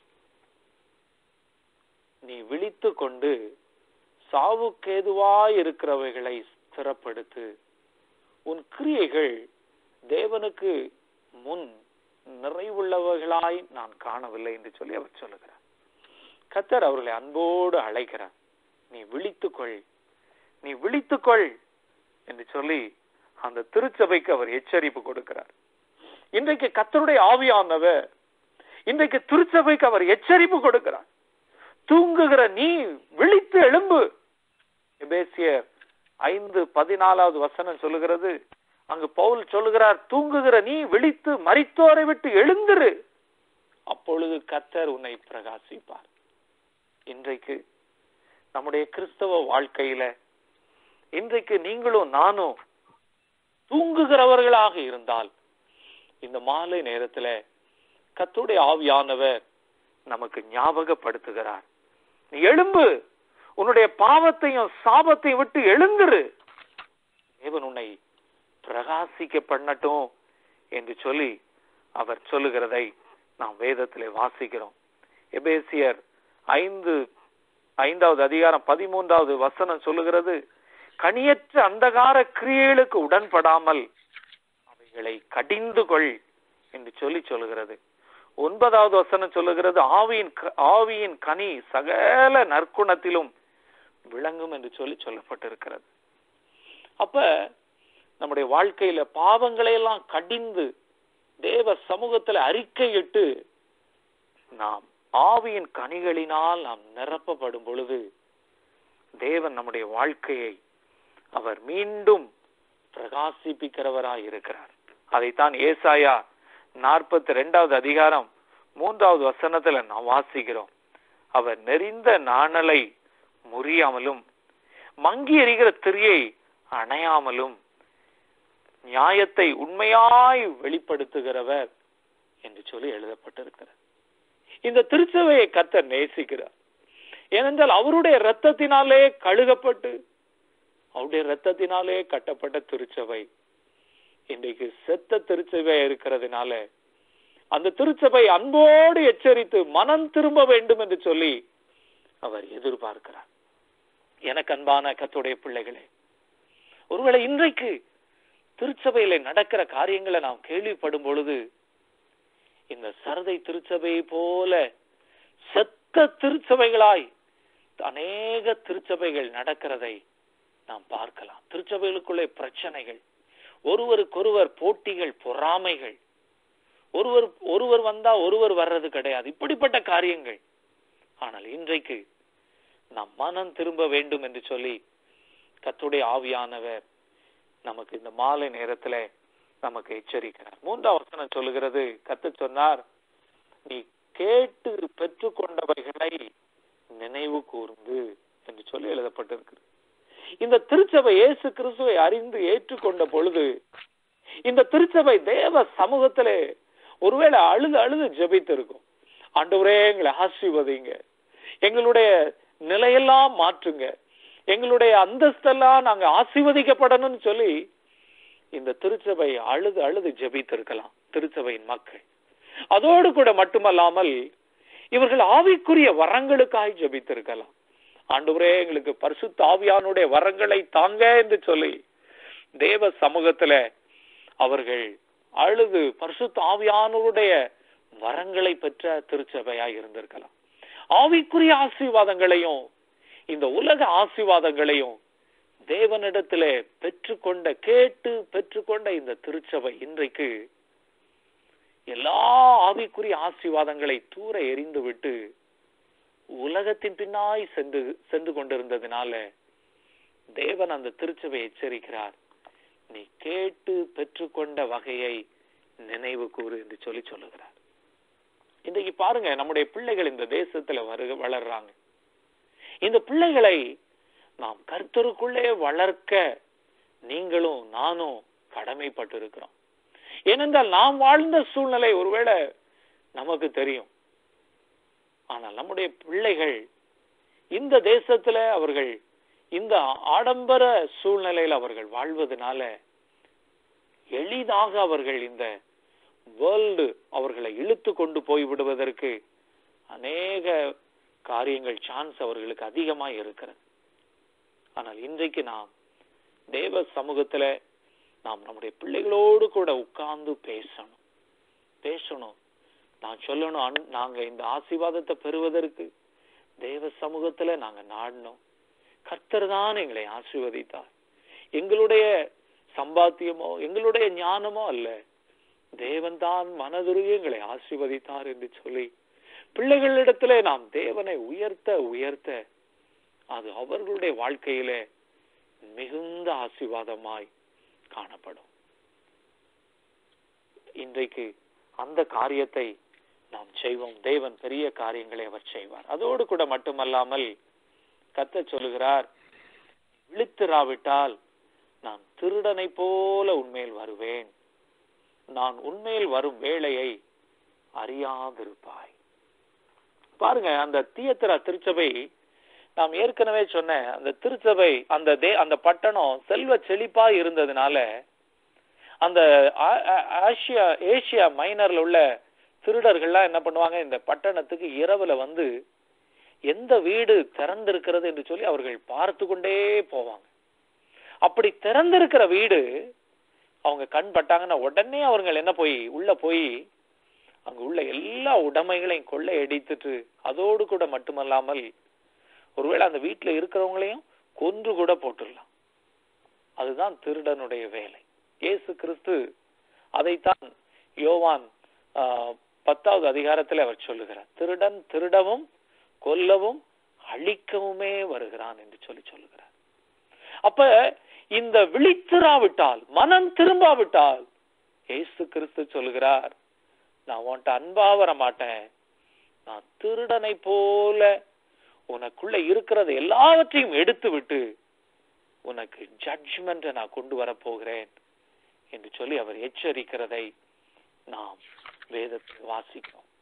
நீ விழித்து கொண்டு சாவுக்கேதுவாய் இருக்கிறவைகளை ஸ்திரப்படுத்து உன் கிரியைகள் தேவனுக்கு முன் நிறைவுள்ளவர்களாய் நான் காணவில்லை என்று சொல்லி அவர் சொல்லுகிறார் கத்தர் அவர்களை அன்போடு அழைக்கிறார் நீ விழித்துக்கொள் நீ விழித்துக்கொள் என்று சொல்லி அந்த திருச்சபைக்கு அவர் எச்சரிப்பு கொடுக்கிறார் இன்றைக்கு கத்தருடைய ஆவியானவர் இன்றைக்கு திருச்சபைக்கு அவர் எச்சரிப்பு கொடுக்கிறார் தூங்குகிற நீ விழித்து எழும்பு எபேசியர் ஐந்து பதினாலாவது வசனம் சொல்லுகிறது அங்கு பவுல் சொல்லுகிறார் தூங்குகிற நீ விழித்து மரித்தோரை விட்டு எழுந்திரு அப்பொழுது கத்தர் உன்னை பிரகாசிப்பார் இன்றைக்கு நம்முடைய கிறிஸ்தவ வாழ்க்கையில இன்றைக்கு நீங்களும் நானும் தூங்குகிறவர்களாக இருந்தால் இந்த மாலை நேரத்துல கத்துடைய ஆவியானவர் நமக்கு ஞாபகப்படுத்துகிறார் நீ எழும்பு உன்னுடைய பாவத்தையும் சாபத்தையும் விட்டு எழுந்துரு தேவன் உன்னை பிரகாசிக்க பண்ணட்டும் என்று சொல்லி அவர் சொல்லுகிறதை நாம் வேதத்திலே வாசிக்கிறோம் எபேசியர் ஐந்து ஐந்தாவது அதிகாரம் பதிமூன்றாவது வசனம் சொல்லுகிறது கனியற்ற அந்தகார கிரியைகளுக்கு உடன்படாமல் அவைகளை கடிந்து கொள் என்று சொல்லி சொல்லுகிறது ஒன்பதாவது வசனம் சொல்லுகிறது ஆவியின் ஆவியின் கனி சகல நற்குணத்திலும் விளங்கும் என்று சொல்லி சொல்லப்பட்டிருக்கிறது அப்ப நம்முடைய வாழ்க்கையில பாவங்களை எல்லாம் கடிந்து தேவ சமூகத்துல அறிக்கையிட்டு நாம் ஆவியின் கனிகளினால் நாம் நிரப்பப்படும் பொழுது தேவன் நம்முடைய வாழ்க்கையை அவர் மீண்டும் பிரகாசிப்பிக்கிறவராய் இருக்கிறார் அதைத்தான் ஏசாயா நாற்பத்தி ரெண்டாவது அதிகாரம் மூன்றாவது வசனத்துல நாம் வாசிக்கிறோம் அவர் நெறிந்த நாணலை முறியாமலும் மங்கி எறிகிற திரியை அணையாமலும் நியாயத்தை உண்மையாய் வெளிப்படுத்துகிறவர் என்று சொல்லி எழுதப்பட்டிருக்கிறார் இந்த திருச்சபையை கத்தர் நேசிக்கிறார் ஏனென்றால் அவருடைய இரத்தத்தினாலே கழுகப்பட்டு அவருடைய இரத்தத்தினாலே கட்டப்பட்ட திருச்சபை இன்றைக்கு செத்த திருச்சபை இருக்கிறதுனால அந்த திருச்சபை அன்போடு எச்சரித்து மனம் திரும்ப வேண்டும் என்று சொல்லி அவர் எதிர்பார்க்கிறார் எனக்கு அன்பான கத்துடைய பிள்ளைகளே ஒருவேளை இன்றைக்கு திருச்சபையில நடக்கிற காரியங்களை நாம் கேள்விப்படும் பொழுது இந்த சரதை திருச்சபையை போல செத்த திருச்சபைகளாய் அநேக திருச்சபைகள் நடக்கிறதை நாம் பார்க்கலாம் திருச்சபைகளுக்குள்ளே பிரச்சனைகள் ஒருவருக்கொருவர் போட்டிகள் பொறாமைகள் ஒருவர் ஒருவர் வந்தா ஒருவர் வர்றது கிடையாது இப்படிப்பட்ட காரியங்கள் ஆனால் இன்றைக்கு நாம் மனம் திரும்ப வேண்டும் என்று சொல்லி கத்துடைய ஆவியானவர் நமக்கு இந்த மாலை நேரத்துல நமக்கு எச்சரிக்கிறார் மூன்றாம் வசனம் சொல்லுகிறது கத்து சொன்னார் நீ கேட்டு பெற்றுக்கொண்டவைகளை நினைவு கூர்ந்து என்று சொல்லி எழுதப்பட்டிருக்கு இந்த திருச்சபை இயேசு கிறிஸ்துவை அறிந்து ஏற்றுக்கொண்ட பொழுது இந்த திருச்சபை தேவ சமூகத்திலே ஒருவேளை அழுது அழுது ஜெபித்திருக்கும் ஆண்டவரே எங்களை ஆசீர்வதிங்க எங்களுடைய நிலையெல்லாம் மாற்றுங்க எங்களுடைய அந்தஸ்தெல்லாம் நாங்க ஆசீர்வதிக்கப்படணும்னு சொல்லி இந்த திருச்சபை அழுது அழுது ஜெபித்திருக்கலாம் திருச்சபையின் மக்கள் அதோடு கூட மட்டுமல்லாமல் இவர்கள் ஆவிக்குரிய வரங்களுக்காய் ஜெபித்திருக்கலாம் ஆண்டவரே எங்களுக்கு பரிசுத்த ஆவியானுடைய வரங்களை தாங்க என்று சொல்லி தேவ சமூகத்துல அவர்கள் அழுது பரிசுத்த ஆவியானவருடைய வரங்களை பெற்ற திருச்சபையாய் இருந்திருக்கலாம் ஆவிக்குரிய ஆசீர்வாதங்களையும் இந்த உலக ஆசீர்வாதங்களையும் தேவனிடத்திலே பெற்றுக்கொண்ட கேட்டு பெற்றுக்கொண்ட இந்த திருச்சபை இன்றைக்கு எல்லா ஆவிக்குரிய ஆசீர்வாதங்களை தூர எறிந்து விட்டு உலகத்தின் பின்னாய் சென்று சென்று கொண்டிருந்ததினால தேவன் அந்த திருச்சபை எச்சரிக்கிறார் நீ கேட்டு பெற்றுக்கொண்ட வகையை நினைவு கூறு என்று சொல்லி சொல்லுகிறார் இன்றைக்கு பாருங்க நம்முடைய பிள்ளைகள் இந்த தேசத்துல வருக வளர்றாங்க இந்த பிள்ளைகளை நாம் கர்த்தருக்குள்ளே வளர்க்க நீங்களும் நானும் கடமைப்பட்டு இருக்கிறோம் ஏனென்றால் நாம் வாழ்ந்த சூழ்நிலை ஒருவேளை நமக்கு தெரியும் ஆனால் நம்முடைய பிள்ளைகள் இந்த தேசத்துல அவர்கள் இந்த ஆடம்பர சூழ்நிலையில் அவர்கள் வாழ்வதனால எளிதாக அவர்கள் இந்த வேர்ல்டு அவர்களை இழுத்து கொண்டு போய் விடுவதற்கு அநேக காரியங்கள் சான்ஸ் அவர்களுக்கு அதிகமா இருக்கிறது ஆனால் இன்றைக்கு நாம் தேவ சமூகத்துல நாம் நம்முடைய பிள்ளைகளோடு கூட உட்கார்ந்து பேசணும் பேசணும் நான் சொல்லணும் அன்- நாங்க இந்த ஆசீர்வாதத்தை பெறுவதற்கு தேவ சமூகத்துல நாங்க நாடணும் கர்த்தர் தான் எங்களை ஆசீர்வதித்தார் எங்களுடைய சம்பாத்தியமோ எங்களுடைய ஞானமோ அல்ல தேவன் தான் மனதுருகி எங்களை ஆசீர்வதித்தார் என்று சொல்லி பிள்ளைகளிடத்திலே நாம் தேவனை உயர்த்த உயர்த்த அது அவர்களுடைய வாழ்க்கையிலே மிகுந்த ஆசீர்வாதமாய் காணப்படும் இன்றைக்கு அந்த காரியத்தை நாம் செய்வோம் தேவன் பெரிய காரியங்களை அவர் செய்வார் அதோடு கூட மட்டுமல்லாமல் கத்த சொல்லுகிறார் விழித்திராவிட்டால் நான் திருடனை போல உண்மையில் வருவேன் நான் உண்மையில் வரும் வேளையை அறியாதிருப்பாய் பாருங்க அந்த தீயத்திரா திருச்சபை நாம் ஏற்கனவே சொன்ன அந்த திருச்சபை அந்த தே அந்த பட்டணம் செல்வ செழிப்பா இருந்ததுனால அந்த ஆ- ஆ- ஆசியா ஏசியா மைனர்ல உள்ள திருடர்கள்லாம் என்ன பண்ணுவாங்க இந்த பட்டணத்துக்கு இரவுல வந்து எந்த வீடு திறந்திருக்கிறது என்று சொல்லி அவர்கள் பார்த்து கொண்டே போவாங்க அப்படி திறந்திருக்கிற வீடு அவங்க கண் பட்டாங்கன்னா உடனே அவங்க என்ன போய் உள்ள போய் அங்க உள்ள எல்லா உடைமைகளையும் கொள்ளை அடித்துட்டு அதோடு கூட மட்டுமல்லாமல் ஒருவேளை அந்த வீட்டுல இருக்கிறவங்களையும் கொன்று கூட போட்டுடலாம் அதுதான் திருடனுடைய வேலை இயேசு கிறிஸ்து அதைத்தான் யோவான் ஆஹ், பத்தாவது அதிகாரத்தில் அவர் சொல்லுகிறார் திருடன் திருடவும் கொல்லவும் அழிக்கவுமே வருகிறான் என்று சொல்லி சொல்லுகிறார் அப்ப இந்த விழித்திராவிட்டால் மனம் திரும்பாவிட்டால் இயேசு கிறிஸ்து சொல்லுகிறார் நான் உன்கிட்ட அன்பா வர மாட்டேன் நான் திருடனை போல உனக்குள்ள இருக்கிறது எல்லாவற்றையும் எடுத்து விட்டு உனக்கு ஜட்ஜ்மெண்ட்டை நான் கொண்டு வர போகிறேன் என்று சொல்லி அவர் எச்சரிக்கிறதை நாம் வேதத்தில் வாசிக்கிறோம்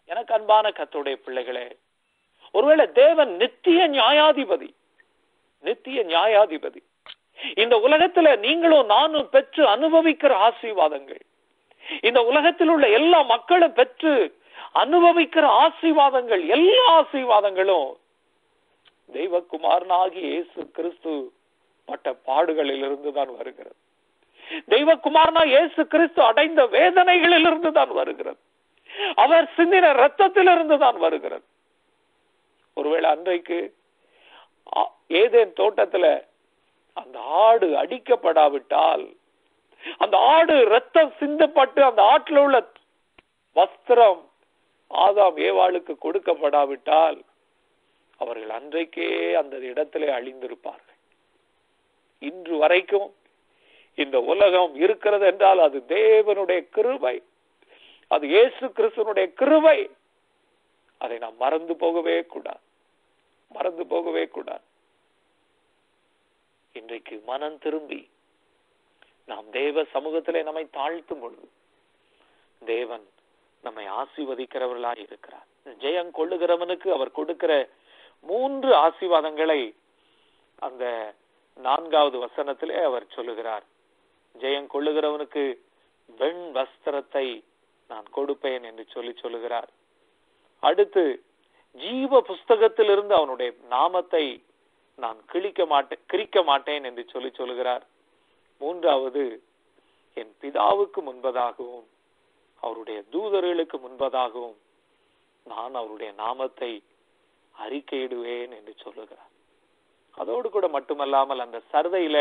எனக்கு அன்பான கத்தோடைய பிள்ளைகளே ஒருவேளை தேவன் நித்திய நியாயாதிபதி நித்திய நியாயாதிபதி இந்த உலகத்துல நீங்களும் நானும் பெற்று அனுபவிக்கிற ஆசீர்வாதங்கள் இந்த உலகத்தில் உள்ள எல்லா மக்களும் பெற்று அனுபவிக்கிற ஆசீர்வாதங்கள் எல்லா ஆசீர்வாதங்களும் தெய்வகுமாரனாகி இயேசு கிறிஸ்து பட்ட பாடுகளில் இருந்து தான் வருகிறது தெய்வகுமாரனா இயேசு கிறிஸ்து அடைந்த வேதனைகளில் இருந்து தான் வருகிறது அவர் சிந்தின ரத்தத்திலிருந்து தான் வருகிறது ஒருவேளை அன்றைக்கு ஆ- ஏதேன் தோட்டத்துல அந்த ஆடு அடிக்கப்படாவிட்டால் அந்த ஆடு ரத்தம் சிந்தப்பட்டு அந்த ஆட்டில் உள்ள வஸ்திரம் ஆதாம் ஏவாளுக்கு கொடுக்கப்படாவிட்டால் அவர்கள் அன்றைக்கே அந்த இடத்திலே அழிந்திருப்பார்கள் இன்று வரைக்கும் இந்த உலகம் இருக்கிறது என்றால் அது தேவனுடைய கிருபை அது இயேசு கிறிஸ்துனுடைய கிருபை அதை நாம் மறந்து போகவே கூடாது மறந்து போகவே கூடாது இன்றைக்கு மனம் திரும்பி நாம் தேவ சமூகத்திலே நம்மை தாழ்த்தும் பொழுது தேவன் நம்மை ஆசீர்வதிக்கிறவர்களாய் இருக்கிறார் ஜெயம் கொள்ளுகிறவனுக்கு அவர் கொடுக்கிற மூன்று ஆசீர்வாதங்களை அந்த நான்காவது வசனத்திலே அவர் சொல்லுகிறார் ஜெயம் கொள்ளுகிறவனுக்கு வெண் வஸ்திரத்தை நான் கொடுப்பேன் என்று சொல்லி சொல்லுகிறார் அடுத்து ஜீவ புஸ்தகத்திலிருந்து அவனுடைய நாமத்தை நான் கிழிக்க மாட்டேன் கிரிக்க மாட்டேன் என்று சொல்லி சொல்லுகிறார் மூன்றாவது என் பிதாவுக்கு முன்பதாகவும் அவருடைய தூதர்களுக்கு முன்பதாகவும் நான் அவருடைய நாமத்தை அறிக்கையிடுவேன் என்று சொல்லுகிறார் அதோடு கூட மட்டுமல்லாமல் அந்த சர்தையில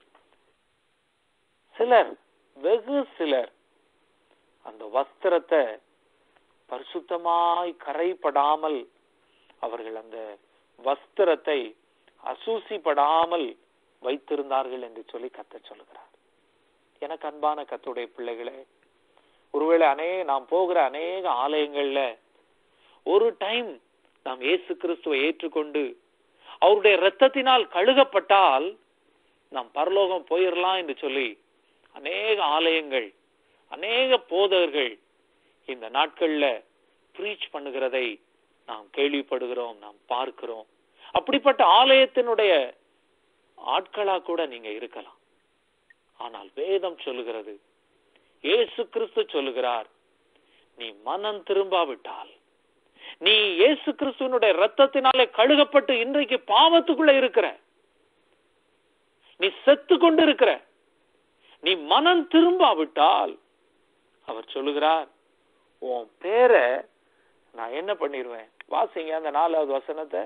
சிலர் வெகு சிலர் அந்த வஸ்திரத்தை பரிசுத்தமாய் கரைப்படாமல் அவர்கள் அந்த வஸ்திரத்தை அசூசிப்படாமல் வைத்திருந்தார்கள் என்று சொல்லி கத்த சொல்லுகிறார் எனக்கு அன்பான கத்துடைய பிள்ளைகளே ஒருவேளை அநேக நாம் போகிற அநேக ஆலயங்கள்ல ஒரு டைம் நாம் இயேசு கிறிஸ்துவை ஏற்றுக்கொண்டு அவருடைய இரத்தத்தினால் கழுகப்பட்டால் நாம் பரலோகம் போயிடலாம் என்று சொல்லி அநேக ஆலயங்கள் அநேக போதகர்கள் இந்த நாட்கள்ல ப்ரீச் பண்ணுகிறதை நாம் கேள்விப்படுகிறோம் நாம் பார்க்கிறோம் அப்படிப்பட்ட ஆலயத்தினுடைய ஆட்களா கூட நீங்க இருக்கலாம் ஆனால் வேதம் சொல்லுகிறது இயேசு கிறிஸ்து சொல்லுகிறார் நீ மனம் திரும்பாவிட்டால் நீ இயேசு கிறிஸ்துவனுடைய ரத்தத்தினாலே கழுகப்பட்டு இன்றைக்கு பாவத்துக்குள்ள இருக்கிற நீ செத்து கொண்டு இருக்கிற நீ மனம் திரும்பாவிட்டால் அவர் சொல்லுகிறார் உன் பேரை நான் என்ன பண்ணிடுவேன் வாசிங்க அந்த நாலாவது வசனத்தை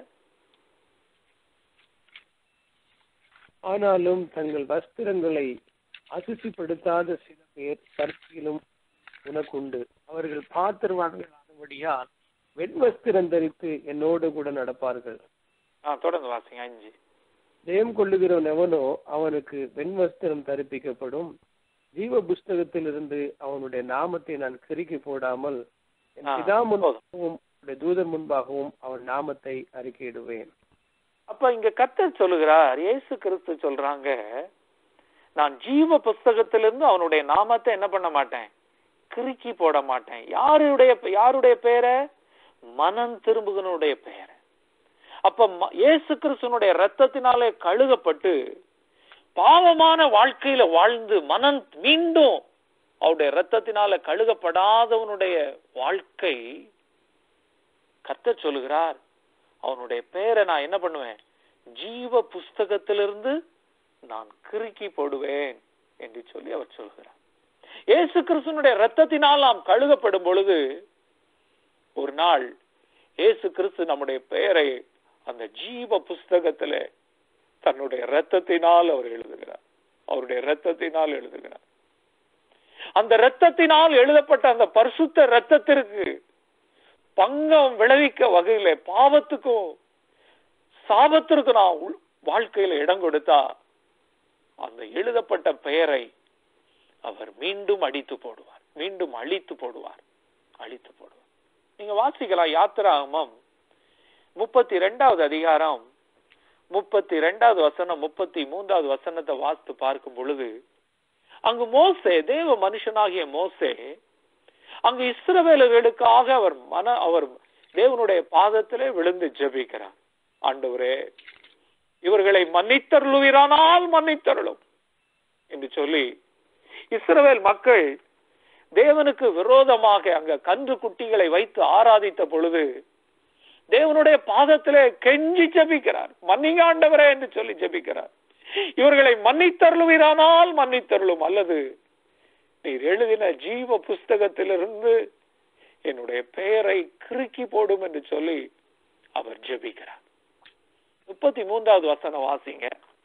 ஆனாலும் தங்கள் வஸ்திரங்களை அசுசிப்படுத்தாத சில பேர் சர்ச்சையிலும் உனக்குண்டு அவர்கள் பாத்திரவான்கள் ஆனபடியால் வெண்வஸ்திரம் தரித்து என்னோடு கூட நடப்பார்கள் ஆ தொடர்ந்து வாசிங்க அஞ்சு ஜெயம் கொள்ளுகிறவன் எவனோ அவனுக்கு வெண்வஸ்திரம் தரிப்பிக்கப்படும் ஜீவ புஸ்தகத்திலிருந்து அவனுடைய நாமத்தை நான் கிறுக்கி போடாமல் என் ஆ, பிதா போதும். முன்பாகவும் அவனுடைய தூதர் முன்பாகவும் அவன் நாமத்தை அறிக்கையிடுவேன் அப்ப இங்க கர்த்தர் சொல்லுகிறார் இயேசு கிறிஸ்து சொல்றாங்க நான் ஜீவ புஸ்தகத்திலிருந்து அவனுடைய நாமத்தை என்ன பண்ண மாட்டேன் கிறுக்கி போட மாட்டேன் யாருடைய யாருடைய பெயரை மனம் திரும்புகனுடைய பெயரை அப்ப ம- இயேசு கிறிஸ்துனுடைய ரத்தத்தினாலே கழுகப்பட்டு பாவமான வாழ்க்கையில வாழ்ந்து மனம் மீண்டும் அவருடைய ரத்தத்தினால கழுகப்படாதவனுடைய வாழ்க்கை கர்த்தர் சொல்லுகிறார் அவனுடைய பெயரை நான் என்ன பண்ணுவேன் ஜீவ புஸ்தகத்திலிருந்து நான் கிறுக்கி போடுவேன் என்று சொல்லி அவர் சொல்கிறார் இயேசு கிறிஸ்துனுடைய ரத்தத்தினால் நாம் கழுகப்படும் பொழுது ஒரு நாள் இயேசு கிறிஸ்து நம்முடைய பெயரை அந்த ஜீவ புஸ்தகத்திலே தன்னுடைய ரத்தத்தினால் அவர் எழுதுகிறார் அவருடைய ரத்தத்தினால் எழுதுகிறார் அந்த ரத்தத்தினால் எழுதப்பட்ட அந்த பரிசுத்த ரத்தத்திற்கு பங்கம் விளைவிக்க வகையில பாவத்துக்கும் சாபத்திற்கும் நான் உள்- வாழ்க்கையில இடம் கொடுத்தா அந்த எழுதப்பட்ட பெயரை அவர் மீண்டும் அடித்து போடுவார் மீண்டும் அழித்து போடுவார் அழித்து போடுவார் நீங்க வாசிக்கலாம் யாத்திராகமம் முப்பத்தி ரெண்டாவது அதிகாரம் முப்பத்தி ரெண்டாவது வசனம் முப்பத்தி மூன்றாவது வசனத்தை வாசித்து பார்க்கும் பொழுது அங்கு மோசே தேவ மனுஷனாகிய மோசே அங்கு இஸ்ரவேலர்களுக்காக அவர் மன அவர் தேவனுடைய பாதத்திலே விழுந்து ஜெபிக்கிறார் ஆண்டவரே இவர்களை மன்னித்தருளுவீரானால் மன்னித்தருளும் என்று சொல்லி இஸ்ரவேல் மக்கள் தேவனுக்கு விரோதமாக அங்க கன்று குட்டிகளை வைத்து ஆராதித்த பொழுது தேவனுடைய பாதத்திலே கெஞ்சி ஜெபிக்கிறார் மன்னிங்க ஆண்டவரே என்று சொல்லி ஜெபிக்கிறார் இவர்களை மன்னித்தருளுவீரானால் மன்னித்தருளும் அல்லது நீர் எழுதின ஜீவ புஸ்தகத்திலிருந்து என்னுடைய பெயரை கிறுக்கி போடும் என்று சொல்லி அவர் ஜெபிக்கிறார் முப்பத்தி மூன்றாவது வசனம் வாசிங்க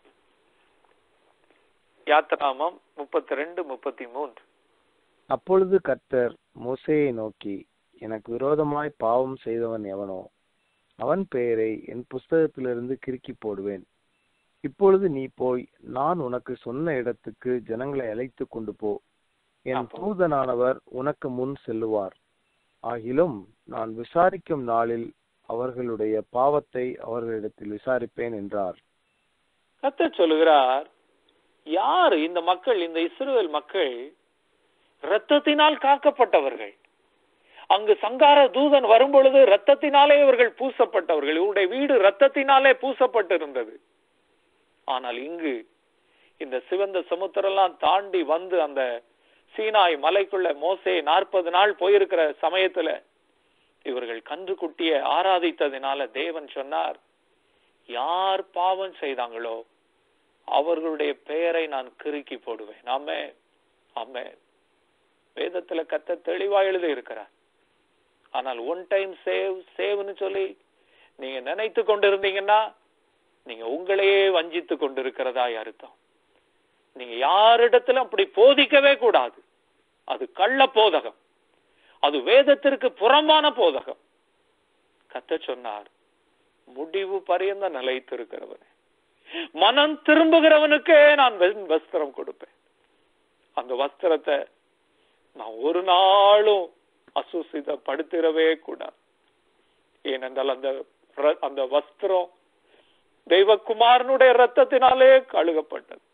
யாத்திராமம் முப்பத்தி ரெண்டு முப்பத்தி மூன்று அப்பொழுது கர்த்தர் மோசேயை நோக்கி எனக்கு விரோதமாய் பாவம் செய்தவன் எவனோ அவன் பெயரை என் புஸ்தகத்திலிருந்து கிறுக்கி போடுவேன் இப்பொழுது நீ போய் நான் உனக்கு சொன்ன இடத்துக்கு ஜனங்களை அழைத்து கொண்டு போ என் அப்போ- தூதனானவர் உனக்கு முன் செல்லுவார் ஆகிலும் நான் விசாரிக்கும் நாளில் அவர்களுடைய பாவத்தை அவர்களிடத்தில் விசாரிப்பேன் என்றார் கர்த்தர் சொல்லுகிறார் யார் இந்த மக்கள் இந்த இஸ்ரவேல் மக்கள் இரத்தத்தினால் காக்கப்பட்டவர்கள் அங்கு சங்கார தூதன் வரும்பொழுது இரத்தத்தினாலே இவர்கள் பூசப்பட்டவர்கள் இவருடைய வீடு இரத்தத்தினாலே பூசப்பட்டிருந்தது ஆனால் இங்கு இந்த சிவந்த சமுத்திரம்லாம் தாண்டி வந்து அந்த சீனாய் மலைக்குள்ள மோசே நாற்பது நாள் போயிருக்கிற சமயத்துல இவர்கள் கன்று குட்டியை ஆராதித்ததினால தேவன் சொன்னார் யார் பாவம் செய்தாங்களோ அவர்களுடைய பெயரை நான் கிறுக்கி போடுவேன் ஆமே ஆமே வேதத்துல கத்த தெளிவா எழுதி இருக்கிறார் ஆனால் ஒன் டைம் சேவ் சேவ்னு சொல்லி நீங்க நினைத்து கொண்டிருந்தீங்கன்னா நீங்க உங்களையே வஞ்சித்து கொண்டிருக்கிறதா அர்த்தம் நீங்க யாரிடத்திலும் அப்படி போதிக்கவே கூடாது அது கள்ள போதகம் அது வேதத்திற்கு புறம்பான போதகம் கத்த சொன்னார் முடிவு பரியந்த நிலைத்திருக்கிறவனே மனம் திரும்புகிறவனுக்கே நான் வெண் வஸ்திரம் கொடுப்பேன் அந்த வஸ்திரத்தை நான் ஒரு நாளும் அசுசிதப்படுத்திடவே கூடாது ஏனென்றால் அந்த ர- அந்த வஸ்திரம் தெய்வகுமாரனுடைய ரத்தத்தினாலே கழுகப்பட்டது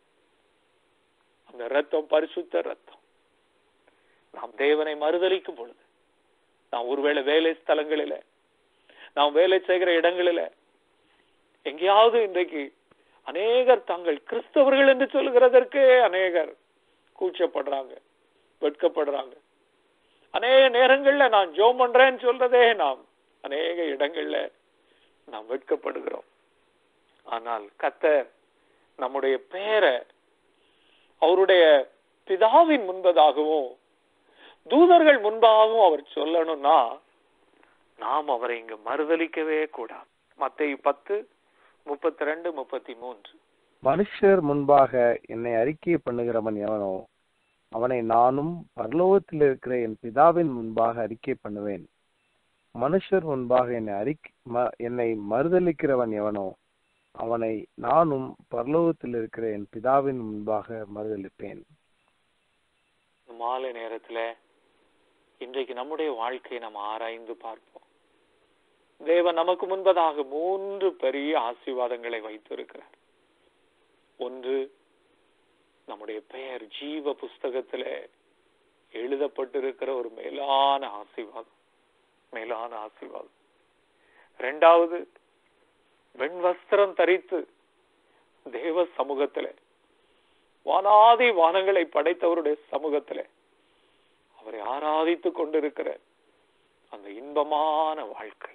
அந்த ரத்தம் பரிசுத்த ரத்தம் நாம் தேவனை மறுதலிக்கும் பொழுது நாம் ஒருவேளை வேலை ஸ்தலங்களில நாம் வேலை செய்கிற இடங்களில எங்கேயாவது இன்றைக்கு அநேகர் தங்கள் கிறிஸ்தவர்கள் என்று சொல்லுகிறதற்கே அநேகர் கூச்சப்படுறாங்க வெட்கப்படுறாங்க அநேக நேரங்கள்ல நான் ஜோம் பண்றேன்னு சொல்றதே நாம் அநேக இடங்கள்ல நாம் வெட்கப்படுகிறோம் ஆனால் கத்தர் நம்முடைய பெயரை அவருடைய பிதாவின் முன்பதாகவும் தூதர்கள் முன்பாகவும் அவர் சொல்லணும்னா நாம் அவரை இங்கு மறுதலிக்கவே கூடாது மத்தேயு பத்து முப்பத்தி ரெண்டு முப்பத்தி மூன்று மனுஷர் முன்பாக என்னை அறிக்கை பண்ணுகிறவன் எவனோ அவனை நானும் பரலோகத்தில் இருக்கிற என் பிதாவின் முன்பாக அறிக்கை பண்ணுவேன் மனுஷர் முன்பாக என்னை அறிக்கை ம- என்னை மறுதலிக்கிறவன் எவனோ அவனை நானும் பரலோகத்தில் இருக்கிற என் பிதாவின் முன்பாக மறுதலிப்பேன் இந்த மாலை நேரத்துல இன்றைக்கு நம்முடைய வாழ்க்கையை நம்ம ஆராய்ந்து பார்ப்போம் தேவன் நமக்கு முன்பதாக மூன்று பெரிய ஆசீர்வாதங்களை வைத்திருக்கிறார் ஒன்று நம்முடைய பெயர் ஜீவ புஸ்தகத்திலே எழுதப்பட்டிருக்கிற ஒரு மேலான ஆசீர்வாதம் மேலான ஆசீர்வாதம் இரண்டாவது வெண்வஸ்திரம் தரித்து தேவ சமூகத்திலே வானாதி வானங்களை படைத்தவருடைய சமூகத்திலே அவரை ஆராதித்துக் கொண்டிருக்கிற அந்த இன்பமான வாழ்க்கை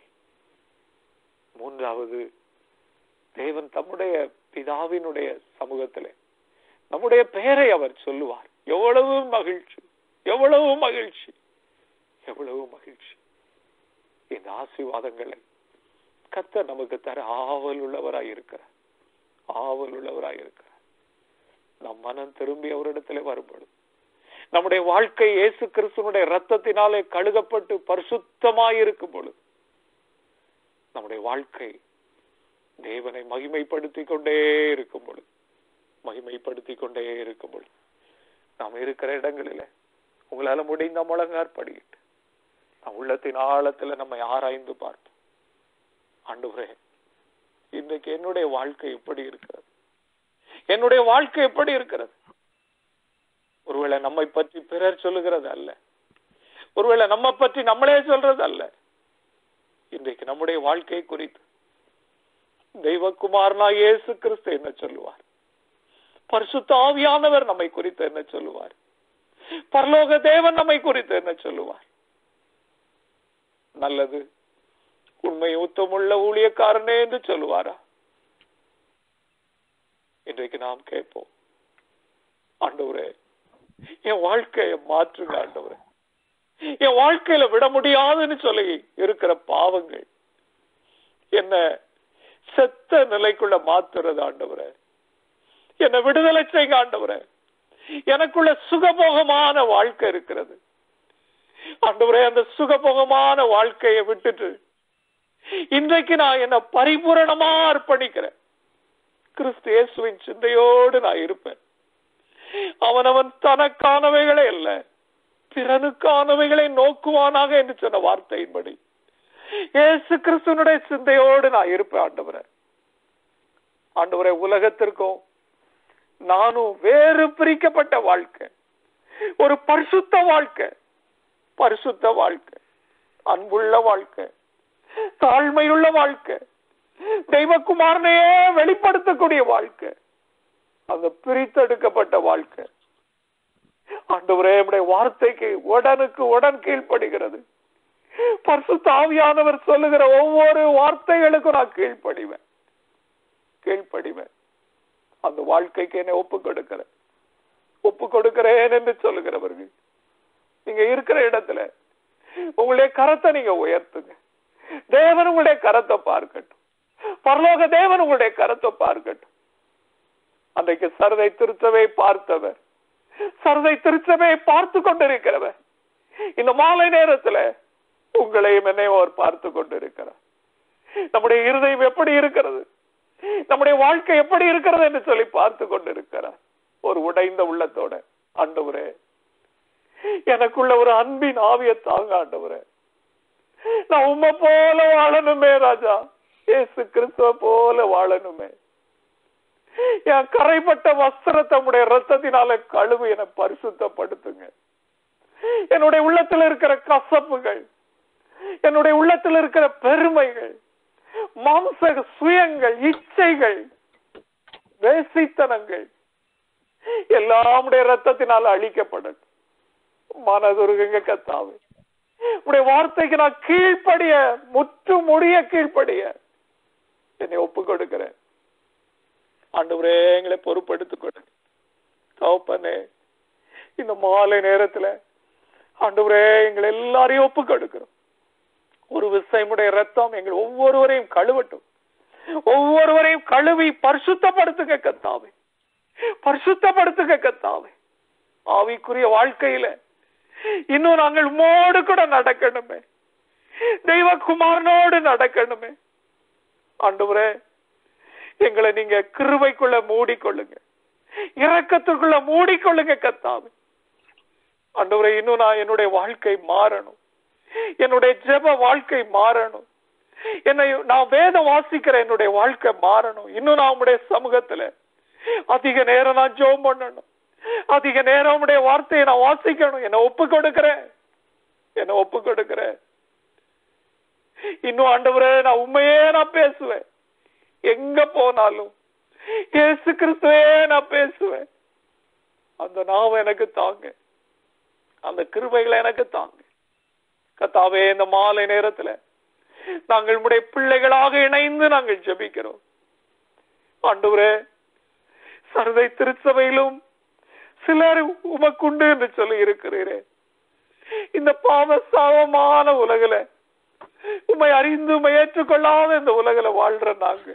மூன்றாவது தேவன் தம்முடைய பிதாவினுடைய சமூகத்திலே நம்முடைய பெயரை அவர் சொல்லுவார் எவ்வளவு மகிழ்ச்சி எவ்வளவு மகிழ்ச்சி எவ்வளவு மகிழ்ச்சி இந்த ஆசீர்வாதங்களை கர்த்தர் நமக்கு தர ஆவல் உள்ளவராய் இருக்கிறார் ஆவல் உள்ளவராய் இருக்கிறார் நம் மனம் திரும்பி அவரிடத்திலே வரும்பொழுது நம்முடைய வாழ்க்கை இயேசு கிறிஸ்துவனுடைய ரத்தத்தினாலே கழுகப்பட்டு பரிசுத்தமாய் இருக்கும் பொழுது நம்முடைய வாழ்க்கை தேவனை மகிமைப்படுத்திக் கொண்டே இருக்கும் பொழுது மகிமைப்படுத்திக் கொண்டே இருக்கும் பொழுது நாம் இருக்கிற இடங்களில உங்களால முடிந்த முழங்கார் படிக்கிட்டு நம் உள்ளத்தின் ஆழத்துல நம்மை ஆராய்ந்து பார்ப்போம் ஆண்டவரே இன்றைக்கு என்னுடைய வாழ்க்கை எப்படி இருக்கிறது என்னுடைய வாழ்க்கை எப்படி இருக்கிறது ஒருவேளை நம்மை பற்றி பிறர் சொல்லுகிறது அல்ல ஒருவேளை நம்ம பற்றி நம்மளே சொல்றது அல்ல இன்றைக்கு நம்முடைய வாழ்க்கை குறித்து தெய்வகுமாரனா இயேசு கிறிஸ்து என்ன சொல்லுவார் பரிசுத்த ஆவியானவர் நம்மை குறித்து என்ன சொல்லுவார் பரலோக தேவன் நம்மை குறித்து என்ன சொல்லுவார் நல்லது உண்மை ஊத்தமுள்ள ஊழியக்காரனே என்று சொல்லுவாரா இன்றைக்கு நாம் கேட்போம் ஆண்டவரே என் வாழ்க்கையை மாற்றுங்க ஆண்டவரே என் வாழ்க்கையில விட முடியாதுன்னு சொல்லி இருக்கிற பாவங்கள் என்ன செத்த நிலைக்குள்ள மாத்துறது ஆண்டவரே என்ன விடுதலை செய்ய ஆண்டவரே எனக்குள்ள சுகபோகமான வாழ்க்கை இருக்கிறது ஆண்டவரே அந்த சுகபோகமான வாழ்க்கையை விட்டுட்டு இன்றைக்கு நான் என்ன பரிபூரணமா அர்ப்பணிக்கிறேன் கிறிஸ்து இயேசுவின் சிந்தையோடு நான் இருப்பேன் அவனவன் தனக்கானவைகளே அல்ல பிறனுக்கானவைகளை நோக்குவானாக என்று சொன்ன வார்த்தையின்படி இயேசு கிறிஸ்துவனுடைய சிந்தையோடு நான் இருப்பேன் ஆண்டவரே ஆண்டவரே உலகத்திற்கும் நானும் வேறு பிரிக்கப்பட்ட வாழ்க்கை ஒரு பரிசுத்த வாழ்க்கை பரிசுத்த வாழ்க்கை அன்புள்ள வாழ்க்கை தாழ்மையுள்ள வாழ்க்கை தெய்வகுமாரனையே வெளிப்படுத்தக்கூடிய வாழ்க்கை அந்த பிரித்தெடுக்கப்பட்ட வாழ்க்கை ஆண்டவரே நம்முடைய வார்த்தைக்கு உடனுக்கு உடன் கீழ்ப்படுகிறது பரிசுத்த ஆவியானவர் சொல்லுகிற ஒவ்வொரு வார்த்தைகளுக்கும் நான் கீழ்ப்படிவேன் கீழ்ப்படிவேன் அந்த வாழ்க்கைக்கு என்னை ஒப்பு கொடுக்கிறேன் ஒப்பு கொடுக்கிறேன் என்று சொல்லுகிறவர்கள் நீங்க இருக்கிற இடத்துல உங்களுடைய கரத்தை நீங்க உயர்த்துங்க தேவன் உங்களுடைய கரத்தை பார்க்கட்டும் பரலோக தேவன் உங்களுடைய கரத்தை பார்க்கட்டும் அன்றைக்கு சரதை திருச்சவை பார்த்தவர் சரதை திருச்சவை பார்த்து கொண்டிருக்கிறவர் இந்த மாலை நேரத்துல உங்களையும் என்னையும் அவர் பார்த்து கொண்டிருக்கிறார் நம்முடைய இருதயம் எப்படி இருக்கிறது நம்முடைய வாழ்க்கை எப்படி இருக்கிறது என்று சொல்லி பார்த்து கொண்டிருக்கிறார் ஒரு உடைந்த உள்ளத்தோட ஆண்டவரே எனக்குள்ள ஒரு அன்பின் ஆவிய தாங்க ஆண்டவரே நான் உண்மை போல வாழணுமே ராஜா இயேசு கிறிஸ்துவ போல வாழணுமே என் கரைப்பட்ட வஸ்திரத்தை உடைய ரத்தத்தினால கழுவு என பரிசுத்தப்படுத்துங்க என்னுடைய உள்ளத்தில் இருக்கிற கசப்புகள் என்னுடைய உள்ளத்தில் இருக்கிற பெருமைகள் மாம்ச சுயங்கள் இச்சைகள் வேசித்தனங்கள் எல்லாமுடைய ரத்தத்தினால் அழிக்கப்படட்டும் மனதுருகுங்க கத்தாவே உடைய வார்த்தைக்கு நான் கீழ்ப்படிய முற்று முடிய கீழ்ப்படிய என்னை ஒப்பு கொடுக்கிறேன் ஆண்டவரே எங்களை பொறுப்படுத்திக் கொடுங்க தவப்பனே இந்த மாலை நேரத்துல ஆண்டவரே எங்களை எல்லாரையும் ஒப்பு கொடுக்கிறோம் ஒரு விசைமுடைய ரத்தம் எங்கள் ஒவ்வொருவரையும் கழுவட்டும் ஒவ்வொருவரையும் கழுவி பரிசுத்தப்படுத்துங்க கத்தாவே பரிசுத்தப்படுத்துங்க கத்தாவே ஆவிக்குரிய வாழ்க்கையில இன்னும் நாங்கள் உம்மோடு கூட நடக்கணுமே தெய்வகுமாரனோடு நடக்கணுமே ஆண்டவரே எங்களை நீங்க கிருபைக்குள்ள மூடிக்கொள்ளுங்க இரக்கத்துக்குள்ள மூடிக்கொள்ளுங்க கத்தாவே ஆண்டவரே இன்னும் நான் என்னுடைய வாழ்க்கை மாறணும் என்னுடைய ஜெப வாழ்க்கை மாறணும் என்னை நான் வேதம் வாசிக்கிற என்னுடைய வாழ்க்கை மாறணும் இன்னும் நான் உங்களுடைய சமூகத்துல அதிக நேரம் நான் ஜோம் பண்ணணும் அதிக நேரம் உடைய வார்த்தையை நான் வாசிக்கணும் என்ன ஒப்பு கொடுக்கிறேன் என்ன ஒப்பு கொடுக்கிறேன் இன்னும் ஆண்டவரே நான் உண்மையே நான் பேசுவேன் எங்க போனாலும் இயேசு கிறிஸ்துவே நான் பேசுவேன் அந்த நாவ எனக்கு தாங்க அந்த கிருபைகளை எனக்கு தாங்க கத்தாவே இந்த மாலை நேரத்துல நாங்கள் உடைய பிள்ளைகளாக இணைந்து நாங்கள் ஜெபிக்கிறோம் ஆண்டவரே சரதை திருச்சபையிலும் சிலர் உமக்குண்டு என்று சொல்லி இருக்கிறீரே இந்த பாவ சாவமான உலகில உண்மை அறிந்து உண்மை ஏற்றுக்கொள்ளாத இந்த உலகில வாழ்ற நாங்க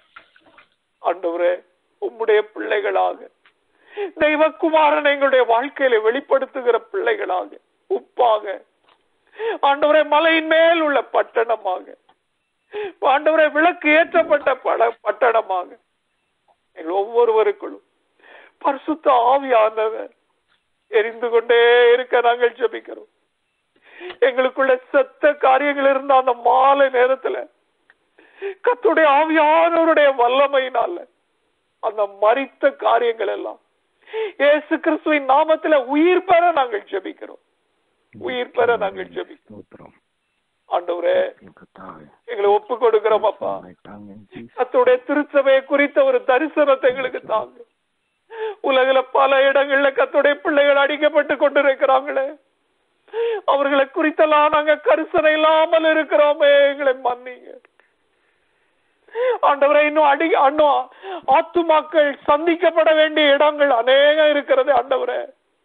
ஆண்டவரே உம்முடைய பிள்ளைகளாக தெய்வக்குமாரன் எங்களுடைய வாழ்க்கையில வெளிப்படுத்துகிற பிள்ளைகளாக உப்பாக ஆண்டவரே மலையின் மேல் உள்ள பட்டணமாக ஆண்டவரே விளக்கு ஏற்றப்பட்ட பட பட்டணமாக எங்கள் ஒவ்வொருவருக்குள்ளும் பரிசுத்த ஆவியானவர் எரிந்து கொண்டே இருக்க நாங்கள் ஜெபிக்கிறோம் எங்களுக்குள்ள செத்த காரியங்கள் இருந்த அந்த மாலை நேரத்துல கத்துடைய ஆவியானவருடைய வல்லமையினால அந்த மறித்த காரியங்கள் எல்லாம் இயேசு கிறிஸ்துவின் நாமத்துல உயிர் பெற நாங்கள் ஜெபிக்கிறோம் உயிர் பெற நாங்கள் ஜெபி ஸ்தோத்திரம் ஆண்டவரே கர்த்தாவே எங்களை ஒப்பு கொடுக்கிறோம் அப்பா தாங்க ஜீசஸ் கத்துடைய திருச்சபையை குறித்த ஒரு தரிசனத்தை எங்களுக்கு தாங்க உலகில பல இடங்கள்ல கத்துடைய பிள்ளைகள் அடிக்கப்பட்டு கொண்டிருக்கிறாங்களே அவர்களை குறித்தெல்லாம் நாங்க கரிசனை இல்லாமல் இருக்கிறோமே எங்களை மன்னிங்க ஆண்டவரை இன்னும் அடி அண்ணும் ஆத்துமாக்கள் சந்திக்கப்பட வேண்டிய இடங்கள் அநேகம் இருக்கிறது ஆண்டவரே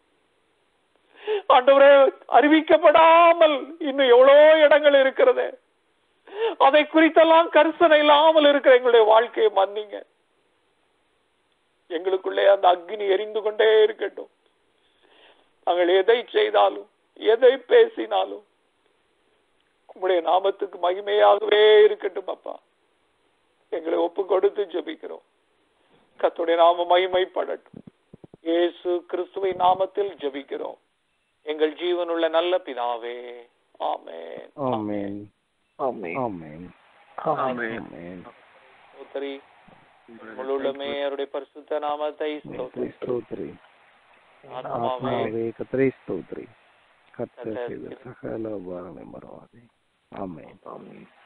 ஆண்டவரே அறிவிக்கப்படாமல் இன்னும் எவ்வளோ இடங்கள் இருக்கிறது அதை குறித்தெல்லாம் கரிசனை இல்லாமல் இருக்கிற எங்களுடைய வாழ்க்கையை மன்னிங்க எங்களுக்குள்ளே அந்த அக்னி எரிந்து கொண்டே இருக்கட்டும் நாங்கள் எதை செய்தாலும் எதை பேசினாலும் உங்களுடைய நாமத்துக்கு மகிமையாகவே இருக்கட்டும் அப்பா எங்களை ஒப்பு கொடுத்து ஜெபிக்கிறோம் கத்துடைய நாம மகிமைப்படட்டும் இயேசு கிறிஸ்துவின் நாமத்தில் ஜெபிக்கிறோம் எங்கள் ஜீவனுள்ள நல்ல பிதாவே ஆமென் ஆமென் ஆமென் ஆமென் ஆமென். ஆமென் ஸ்தோத்திரி முழுமே அவருடைய பரிசுத்த நாமத்தை ஸ்தோத்திரி. ஸ்தோத்ரி ஆத்மாவே ஆத்மாவே கத்திரை ஸ்தோத்ரி கர்த்தர் கர்த்தர் செய்த சகல உபகாரங்களை மறவாதே ஆமென் ஆமென்